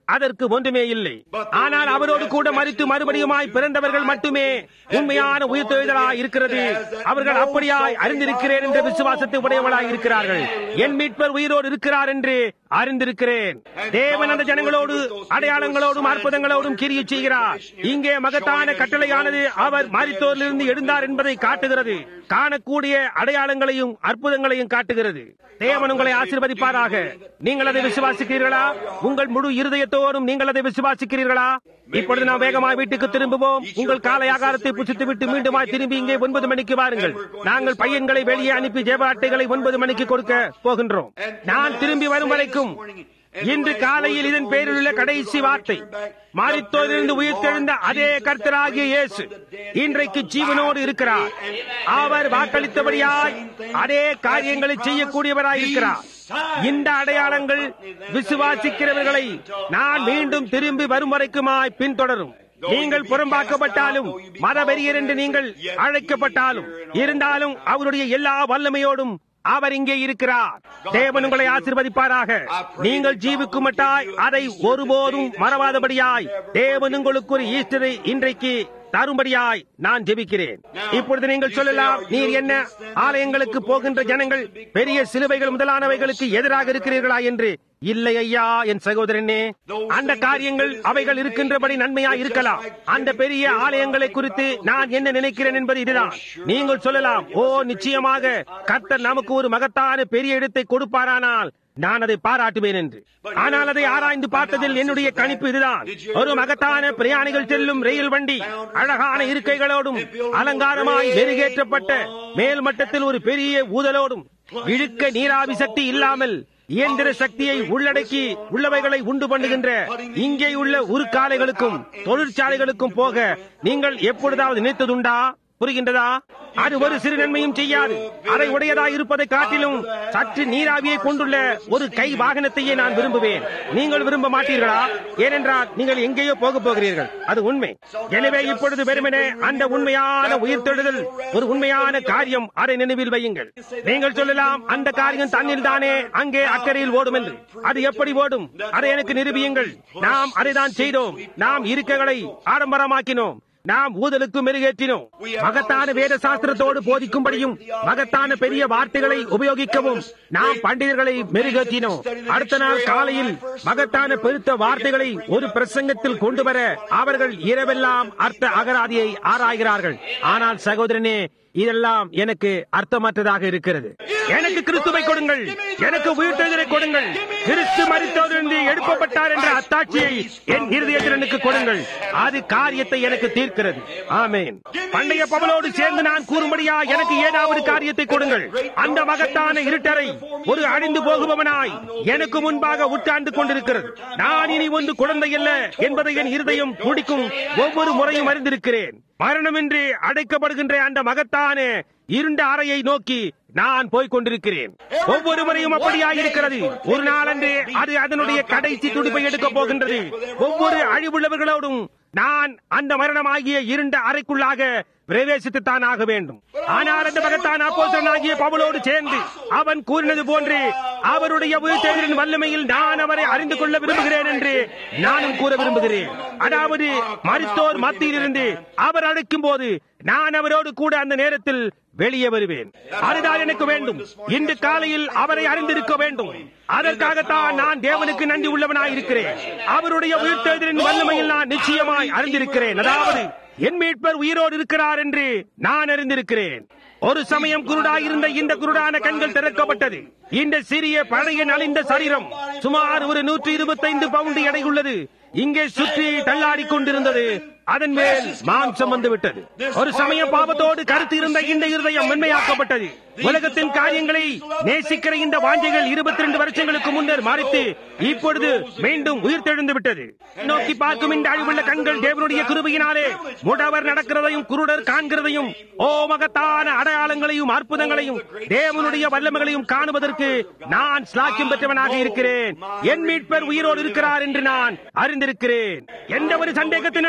A: அதற்கு ஒன்றுமே இல்லை ஆனால் அவரோடு கூட மறித்து மறுபடியுமாய் பிறந்தவர்கள் மட்டுமே உண்மையான உயிர்த்தெழுதலாய் இருக்கிறது அவர்கள் அப்படியாய் அறிந்திருக்கிறேன் என்ற விசுவாசத்தை உடையவளாய் இருக்கிறார்கள் என் மீட்பர் உயிரோடு இருக்கிறார் என்று அறிந்திருக்கிறேன் தேவன் அந்த ஜனங்களோடு அடையாளங்களோடும் அற்புதங்களோடும் கிரிய செய்கிறார் இங்கே மகத்தான கட்டளையானது அவர் மரித்தோரிலிருந்து எழுந்தார் என்பதை காட்டுகிறது காணக்கூடிய அடையாளங்களையும் அற்புதங்களையும் காட்டுகிறது தேவன் உங்களை ஆசீர்வதிப்பாராக நீங்கள் அதை விசுவாசிக்கிறீர்களா உங்கள் முழு இருதயத்தோடும் நீங்கள் அதை விசுவாசிக்கிறீர்களா இப்பொழுது நாம் வேகமாய் வீட்டுக்கு திரும்புவோம் உங்கள் காலை ஆகாரத்தை புசித்து விட்டு மீண்டுமாய் திரும்பி இங்கே ஒன்பது மணிக்கு வாருங்கள் நாங்கள் பையன்களை வெளியே அனுப்பி ஜெப அட்டைகளை ஒன்பது மணிக்கு கொடுக்க போகின்றோம் நான் திரும்பி வரும் வரைக்கும் இன்று காலையில் இதன் பேரில் உள்ள கடைசி வார்த்தை மாறித்தோரிலிருந்து உயிர்த்தெழுந்த அதே கர்த்தராகிய இயேசு இன்றைக்கு ஜீவனோடு இருக்கிறார் அவர் வாக்களித்தபடியாய் அதே காரியங்களை செய்யக்கூடியவராய் இருக்கிறார் இந்த அடையாளங்கள் விசுவாசிக்கிறவர்களை நான் மீண்டும் திரும்பி வரும் வரைக்குமாய் பின்தொடரும் நீங்கள் புறம்பாக்கப்பட்டாலும் மதவெறியர் என்று நீங்கள் அழைக்கப்பட்டாலும் இருந்தாலும் அவருடைய எல்லா வல்லமையோடும் அவர் இங்கே இருக்கிறார் தேவன் உங்களை ஆசிர்வதிப்பாராக நீங்கள் ஜீவிக்குமட்டாய் அதை ஒருபோதும் மறவாதபடியாய் தேவன் உங்களுக்கு ஒரு ஈஸ்டரை இன்றைக்கு தரும்படியாய் நான் ஜெபிக்கிறேன் இப்பொழுது நீங்கள் சொல்லலாம் நீர் என்ன ஆலயங்களுக்கு போகின்ற ஜனங்கள் பெரிய சிலுவைகள் முதலானவைகளுக்கு எதிராக இருக்கிறீர்களா என்று இல்லை ஐயா என் சகோதரனே அந்த காரியங்கள் அவைகள் இருக்கின்றபடி நன்மையா இருக்கலாம் அந்த பெரிய ஆலயங்களை குறித்து நான் என்ன நினைக்கிறேன் என்பது இதுதான் நீங்கள் சொல்லலாம் ஓ நிச்சயமாக கர்த்தர் நமக்கு ஒரு மகத்தான பெரிய இடத்தை கொடுப்பாரானால் நான் அதை பாராட்டுவேன் என்று ஆனால் அதை ஆராய்ந்து பார்த்ததில் என்னுடைய கணிப்பு இதுதான் ஒரு மகத்தான பிரயாணிகள் செல்லும் ரயில் வண்டி அழகான இருக்கைகளோடும் அலங்காரமாய் மெருகேற்றப்பட்ட மேல் மட்டத்தில் ஒரு பெரிய ஊதலோடும் இழுக்க நீராவி சக்தி இல்லாமல் இயந்திர சக்தியை உள்ளடக்கி உள்ளவைகளை உண்டு பண்ணுகின்ற இங்கே உள்ள உருக்காலைகளுக்கும் தொழிற்சாலைகளுக்கும் போக நீங்கள் எப்பொழுதாவது நினைத்ததுண்டா புரிகின்றதா அது ஒரு சிறு நன்மையும் செய்யாது அதை உடையதா இருப்பதை காட்டிலும் சற்று நீராவியை கொண்டுள்ள ஒரு கை வாகனத்தையே நான் விரும்புவேன் நீங்கள் விரும்ப மாட்டீர்களா ஏனென்றால் நீங்கள் எங்கேயோ போக போகிறீர்கள் அது உண்மை எனவே இப்பொழுது வெறுமனே அந்த உண்மையான உயிர்த்தெழுதல் ஒரு உண்மையான காரியம் அதை நினைவில் வையுங்கள் நீங்கள் சொல்லலாம் அந்த காரியம் தண்ணில் தானே அங்கே அக்கறையில் ஓடும் என்று அது எப்படி ஓடும் அதை எனக்கு நிரூபியுங்கள் நாம் அதை தான் செய்தோம் நாம் இருக்கைகளை ஆடம்பரமாக்கினோம் நாம் ஊதலுக்கு மெருகேற்றினோம் மகத்தான வேத சாஸ்திரத்தோடு போதிக்கும்படியும் மகத்தான பெரிய வார்த்தைகளை உபயோகிக்கவும் நாம் பண்டிதர்களை மெருகேற்றினோம் அடுத்த நாள் காலையில் மகத்தான பெருத்த வார்த்தைகளை ஒரு பிரசங்கத்தில் கொண்டு வர அவர்கள் இரவெல்லாம் அர்த்த அகராதியை ஆராய்கிறார்கள் ஆனால் சகோதரனே இதெல்லாம் எனக்கு அர்த்தமற்றதாக இருக்கிறது எனக்கு கிறிஸ்துவை கொடுங்கள் எனக்கு உயிர்த்தெழுதலை கொடுங்கள் கிறிஸ்து மறித்தோரிலிருந்து எழுப்பப்பட்டார் என்ற அத்தாட்சியை என் இருதயத்திறனுக்கு கொடுங்கள் அது காரியத்தை எனக்கு தீர்க்கிறது ஆமேன் பண்டைய பவலோடு சேர்ந்து நான் கூறும்படியா எனக்கு ஏதாவது காரியத்தை கொடுங்கள் அந்த மகத்தான இருட்டரை ஒரு அழிந்து போகுபவனாய் எனக்கு முன்பாக உட்கார்ந்து கொண்டிருக்கிறது நான் இனி ஒன்று குழந்தை அல்ல என்பதை என் இருதயம் துடிக்கும் ஒவ்வொரு முறையும் அறிந்திருக்கிறேன் மரணமின்றி அடைக்கப்படுகின்ற அந்த மகத்தான இருண்ட அறையை நோக்கி நான் போய்க் கொண்டிருக்கிறேன் ஒவ்வொரு முறையும் அப்படியாயிருக்கிறது ஒரு நாளன்று அது அதனுடைய கடைசி துடிப்பை எடுக்கப் போகின்றது ஒவ்வொரு அழிவுள்ளவர்களோடும் நான் அந்த மரணமாகிய இருண்ட அறைக்குள்ளாக பிரவேசித்துத்தான் ஆக வேண்டும் ஆனால் அந்த மகத்தான் அப்போசனாகிய பவுலோடு சேர்ந்து அவன் கூறினது போன்று அவருடைய உயிர்த்தெழுதலின் வல்லமையில் நான் அவரை அறிந்து கொள்ள விரும்புகிறேன் என்று நானும் கூற விரும்புகிறேன் அதாவது மருத்துவர் மத்தியில் இருந்து அவர் அழைக்கும் போது நான் அவரோடு கூட அந்த நேரத்தில் வெளியே வருவேன் அதுதான் எனக்கு வேண்டும் இன்று காலையில் அவரை அறிந்திருக்க வேண்டும் அதற்காகத்தான் நான் தேவனுக்கு நன்றி உள்ளவனாய் இருக்கிறேன் அவருடைய உயிர்த்தெழுதலின் வல்லமையில் நான் நிச்சயமாய் அறிந்திருக்கிறேன் அதாவது என் மீட்பர் உயிரோடு இருக்கிறார் என்று நான் அறிந்திருக்கிறேன் ஒரு சமயம் குருடாயிருந்த இந்த குருடான கண்கள் திறக்கப்பட்டது இந்த சிறிய பழைய நலிந்த சரீரம் சுமார் ஒரு நூற்றி இருபத்தைந்து பவுண்டு எடை உள்ளது இங்கே சுற்றி தள்ளாடி கொண்டிருந்தது அதன் மேல் மாம்சம் வந்து விட்டது ஒரு சமயம் பாவத்தோடு கருத்து இருந்த இந்த இருதயம் மென்மையாக்கப்பட்டது உலகத்தின் காரியங்களை நேசிக்கிற இந்த வாஞ்சைகள் இருபத்தி ரெண்டு வருஷங்களுக்கு முன்னர் மறைத்து இப்பொழுது மீண்டும் உயிர் தெழுந்து விட்டது நோக்கி பார்க்கும் இந்த அழிவுள்ள கண்கள் தேவனுடைய கிருபையினாலே முடவர் நடக்கிறதையும் குருடர் காண்கிறதையும் ஓ மகத்தான அடையாளங்களையும் அற்புதங்களையும் தேவனுடைய வல்லமைகளையும் காணுவதற்கு நான் ஸ்லாக்கியம் பெற்றவனாக இருக்கிறேன் என் மீட்பர் உயிரோடு இருக்கிறார் என்று நான் அறிந்திருக்கிறேன் எந்த ஒரு சந்தேகத்தினருக்கும்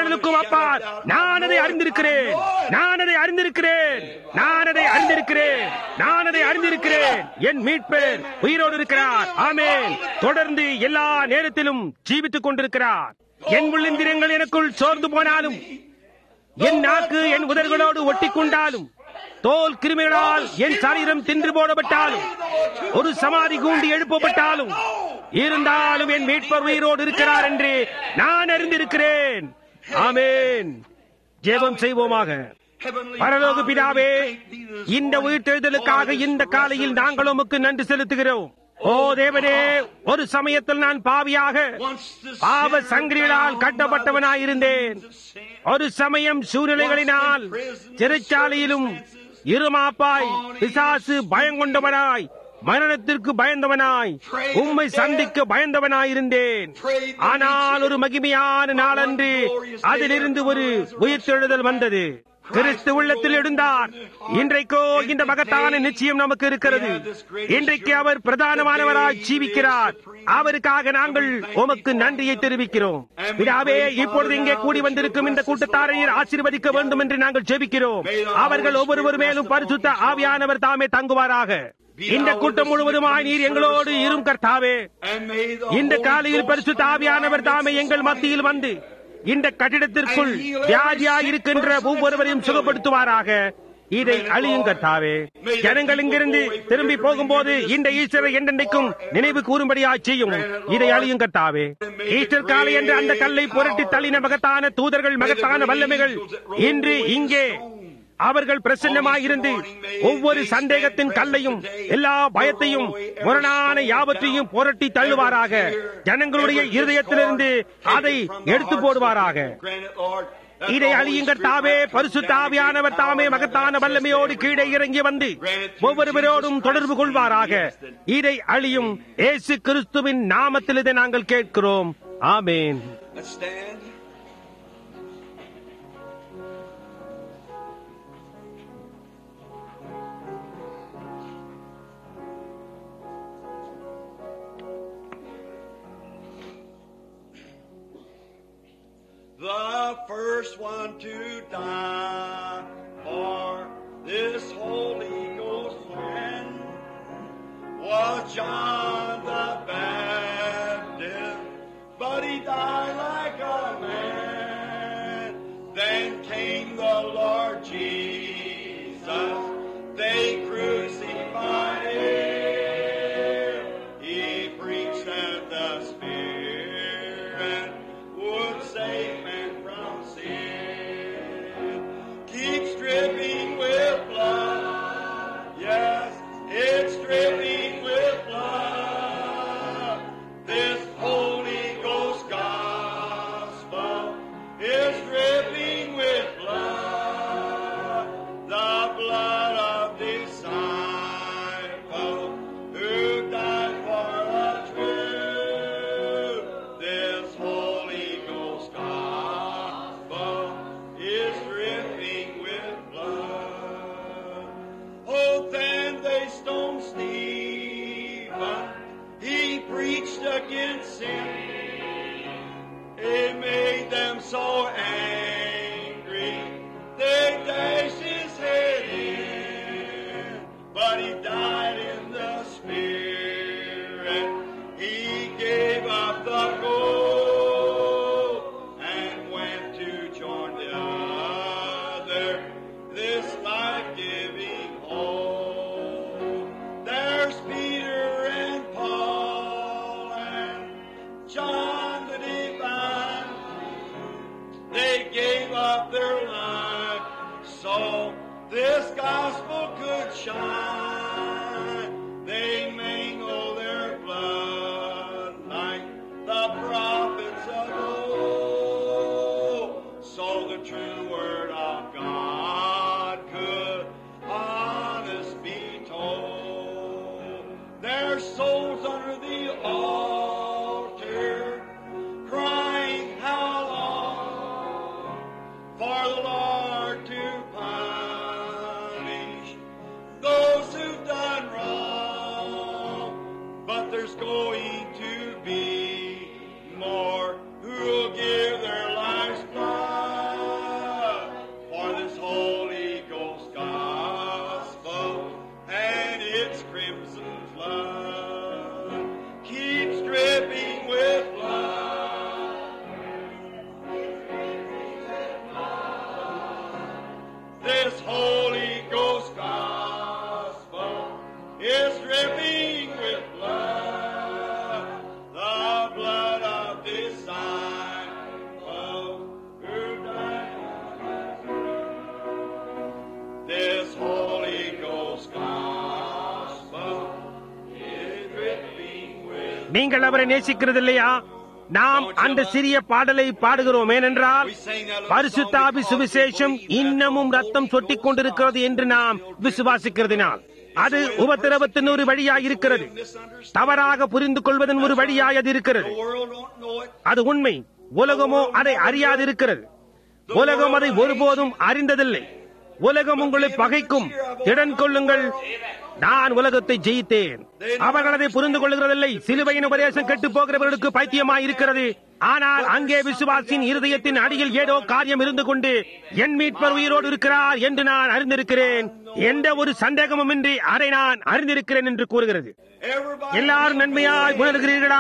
A: பார் நான் அதை அறிந்திருக்கிறேன் நான் அதை அறிந்திருக்கிறேன் நான் அதை அறிந்திருக்கிறேன் நான் அதை அறிந்திருக்கிறேன் என் மீட்பர் உயிரோடு இருக்கிறார் ஆமென் தொடர்ந்து எல்லா நேரத்திலும் ஜீவித்துக் கொண்டிருக்கிறார் என் உள்ளிந்திரங்கள் எனக்குள் சோர்ந்து போனாலும் என் நாக்கு என் உதர்களோடு ஒட்டி கொண்டாலும் தோல் கிருமிகளால் என் சரீரம் தின்று போடப்பட்டாலும் ஒரு சமாதி கூண்டி எழுப்பப்பட்டாலும் இருந்தாலும் என் மீட்பர் உயிரோடு இருக்கிறார் என்று நான் அறிந்திருக்கிறேன் ஆமென் ஜெபம் செய்வோமாக பரலோக பிதாவே இந்த உயிர்த்தெழுதலுக்காக இந்த காலையில் நாங்கள் உமக்கு நன்றி செலுத்துகிறோம் ஓ தேவனே ஒரு சமயத்தில் நான் பாவியாக பாவ சங்கிலிகளால் கட்டப்பட்டவனாயிருந்தேன் ஒரு சமயம் சூழ்நிலைகளினால் சிறைச்சாலையிலும் இருமாப்பாய் பிசாசு பயங்கொண்டவனாய் மரணத்திற்கு பயந்தவனாய் உம்மை சந்திக்க பயந்தவனாய் இருந்தேன் ஆனால் ஒரு மகிமையான நாளன்று அதிலிருந்து ஒரு உயிர்த்தெழுதல் வந்தது கிறிஸ்து உள்ளத்தில் எழுந்தார் இன்றைக்கோ இந்த மகத்தான நிச்சயம் நமக்கு இருக்கிறது இன்றைக்கு அவர் பிரதானமானவராய் ஜீவிக்கிறார் அவருக்காக நாங்கள் உமக்கு நன்றியை தெரிவிக்கிறோம் பிதாவே இப்பொழுது இங்கே கூடி வந்திருக்கும் இந்த கூட்டத்தாரை நீர் ஆசீர்வதிக்க வேண்டும் என்று நாங்கள் ஜெபிக்கிறோம் அவர்கள் ஒவ்வொருவர் மேலும் பரிசுத்த ஆவியானவர் தாமே தங்குவாராக இந்த கூட்டம் முழுவதுமாய் நீர் எங்களோடு இரும் கர்த்தாவே இந்த காலையில் பரிசுத்த ஆவியானவர் தாமே எங்கள் மத்தியில் வந்து இந்த கட்டிடத்திற்குள் வியாதியாய் இருக்கின்ற ஒவ்வொருவரையும் சுகப்படுத்துவாராக இதை அழியும் கர்த்தாவே ஜனங்கள் இங்கிருந்து திரும்பி போகும்போது இந்த ஈஸ்வரை என்றென்றைக்கும் நினைவு கூறும்படியாய் செய்யும் இதை அழியும் கர்த்தாவே ஈஸ்டர் காலை என்று அந்த கல்லை புரட்டி தள்ளின மகத்தான தூதர்கள் மகத்தான வல்லமைகள் இன்று இங்கே அவர்கள் பிரசன்னமாயிருந்து ஒவ்வொரு சந்தேகத்தின் கல்லையும் எல்லா பயத்தையும் முரணான யாவற்றையும் புரட்டி தள்ளுவாராக ஜனங்களுடைய இருதயத்திலிருந்து அதை எடுத்து போடுவாராக இதை அழியுங்கள் தாவே பரிசுத்த ஆவியானவர் தாமே மகத்தான வல்லமையோடு கீழே இறங்கி வந்து ஒவ்வொருவரோடும் தொடர்பு கொள்வாராக இதை அழியும் ஏசு கிறிஸ்துவின் நாமத்தில் இதை நாங்கள் கேட்கிறோம் ஆமேன்
B: Let's stand. The first one to die for this Holy Ghost friend was John the Baptist, but he died like a man. Then came the Lord Jesus, they crucified him. He preached that the Spirit would save man from sin. Keep stripping with blood. Yes, it's dripping with blood. This Holy Ghost gospel is dripping with blood. The blood of disciples who died for the truth. This Holy Ghost gospel is dripping with blood. Oh, then they stoned Stephen. He preached against sin. It made them so angry. They dashed his head in. But he died in the spirit. He gave up the gold and went to join the other. This life-giving hope. There's Peter and Paul and John the Divine. They gave up their life so this gospel could shine. They mingle their blood like the prophets of old. So the true word of God could honest be told. Their souls under the altar crying how long for the Lord to punish those This Holy Ghost gospel is dripping with blood, the blood of disciples who died. This Holy Ghost gospel is dripping with
A: நீங்கள் அவரை நேசிக்கிறது இல்லையா நாம் அந்த சிறிய பாடலை பாடுகிறோம் ஏனென்றால்
B: We sang that little
A: பரிசுத்தாபி
B: song because
A: சுவிசேஷம்
B: we believe
A: இன்னமும்
B: that
A: ரத்தம்
B: the
A: சொட்டிக் கொண்டிருக்கிறது என்று நாம் விசுவாசிக்கிறதினால் அது உபத்திரவத்தின் ஒரு வழியாய் இருக்கிறது தவறாக புரிந்து கொள்வதன் ஒரு வழியாய் அது இருக்கிறது
B: The world don't know it.
A: அது உண்மை உலகமோ அதை அறியாதிருக்கிறது உலகம் அதை ஒருபோதும் அறிந்ததில்லை உலகம் உங்களை பகைக்கும் திடன் கொள்ளுங்கள் நான் உலகத்தை ஜெயித்தேன் அவர்கள் அதை புரிந்து கொள்கிறதில்லை சிலுவையின் உபதேசம் கெட்டு போகிறவர்களுக்கு பைத்தியமாய் இருக்கிறது ஆனால் அங்கே விசுவாசின் இருதயத்தின் அடியில் ஏதோ காரியம் இருந்து கொண்டு என் மீட்பர் உயிரோடு இருக்கிறார் என்று நான் அறிந்திருக்கிறேன் எந்த ஒரு சந்தேகமுமின்றி அதை நான் அறிந்திருக்கிறேன் என்று கூறுகிறது
B: Everybody
A: எல்லாரும் நன்மையாய் உணர்கிறீர்களா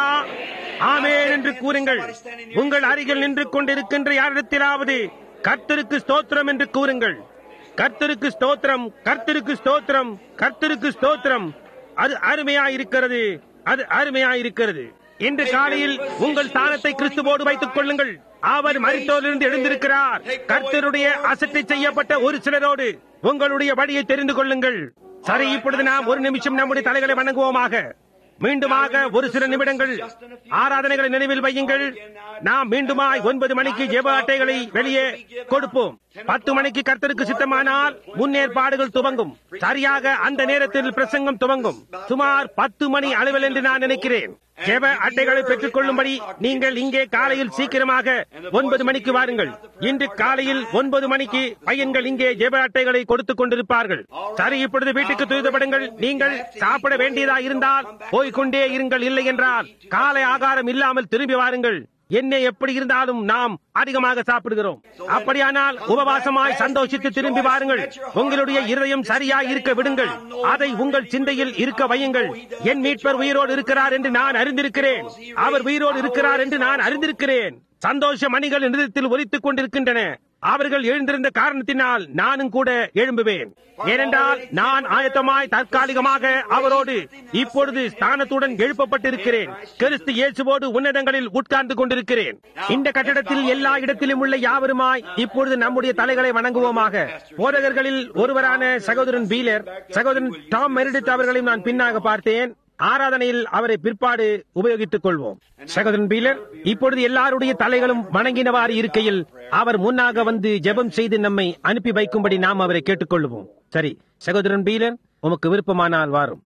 A: ஆமேன் என்று கூறுங்கள் உங்கள் அருகில் நின்று கொண்டிருக்கின்ற யாரிடத்திலாவது கர்த்தருக்கு ஸ்தோத்திரம் என்று கூறுங்கள் கர்த்தருக்கு ஸ்தோத்திரம் கர்த்தருக்கு ஸ்தோத்திரம் கர்த்தருக்கு ஸ்தோத்திரம் அது அருமையாய் இருக்கிறது அது அருமையாய் இருக்கிறது இன்று காலையில் உங்கள் ஸ்தானத்தை கிறிஸ்துவோடு வைத்துக் கொள்ளுங்கள் அவர் மரித்தோரிலிருந்து எழுந்திருக்கிறார் கர்த்தருடைய அசட்டை செய்யப்பட்ட ஒரு சிலரோடு உங்களுடைய வழியை தெரிந்து கொள்ளுங்கள் சரி இப்பொழுது நாம் ஒரு நிமிஷம் நம்முடைய தலைகளை வணங்குவோமாக மீண்டுமாக ஒரு சில நிமிடங்கள் ஆராதனைகளை நினைவில் வையுங்கள் நாம் மீண்டுமாய் ஒன்பது மணிக்கு ஜெப அட்டைகளை வெளியே கொடுப்போம் பத்து மணிக்கு கர்த்தருக்கு சித்தமானால் முன்னேற்பாடுகள் துவங்கும் சரியாக அந்த நேரத்தில் பிரசங்கம் துவங்கும் சுமார் பத்து மணி அளவில் என்று நான் நினைக்கிறேன் ஜெப அட்டைகளை பெற்றுக் கொள்ளும்படி நீங்கள் இங்கே காலையில் சீக்கிரமாக ஒன்பது மணிக்கு வாருங்கள் இன்று காலையில் ஒன்பது மணிக்கு பையன்கள் இங்கே ஜெப அட்டைகளை கொடுத்துக் கொண்டிருப்பார்கள் சரி இப்பொழுது வீட்டுக்கு துரிதப்படுங்கள் நீங்கள் சாப்பிட வேண்டியதா இருந்தால் போய்க்கொண்டே இருங்கள் இல்லை என்றால் காலை ஆகாரம் இல்லாமல் திரும்பி வாருங்கள் என்ன எப்படி இருந்தாலும் நாம் அதிகமாக சாப்பிடுகிறோம் அப்படியானால் உபவாசமாய் சந்தோஷித்து திரும்பி வாருங்கள் உங்களுடைய இருதயம் சரியாய் இருக்க விடுங்கள் அதை உங்கள் சிந்தையில் இருக்க வையுங்கள் என் மீட்பர் உயிரோடு இருக்கிறார் என்று நான் அறிந்திருக்கிறேன் அவர் உயிரோடு இருக்கிறார் என்று நான் அறிந்திருக்கிறேன் சந்தோஷ மணிகள் நிறுத்தத்தில் ஒலித்துக் கொண்டிருக்கின்றன அவர்கள் எழுந்திருந்த காரணத்தினால் நானும் கூட எழும்புவேன் ஏனென்றால் நான் ஆயத்தமாய் தற்காலிகமாக அவரோடு இப்பொழுது ஸ்தானத்துடன் எழுப்பப்பட்டிருக்கிறேன் கிறிஸ்து இயேசுவோடு உன்னதங்களில் உட்கார்ந்து கொண்டிருக்கிறேன் இந்த கட்டடத்தில் எல்லா இடத்திலும் உள்ள யாவருமாய் இப்பொழுது நம்முடைய தலைகளை வணங்குவோமாக போதகர்களில் ஒருவரான சகோதரன் பீலர் சகோதரன் டாம் மெரிடித் அவர்களையும் நான் பின்னாக பார்த்தேன் ஆராதனையில் அவரை பிற்பாடு உபயோகித்துக் கொள்வோம் சகோதரன் பீலர் இப்பொழுது எல்லாருடைய தலைகளும் வணங்கினவாறு இருக்கையில் அவர் முன்னாக வந்து ஜெபம் செய்து நம்மை அனுப்பி வைக்கும்படி நாம் அவரை கேட்டுக்கொள்வோம் சரி சகோதரன் பீலர் உமக்கு விருப்பமானால் வாரும்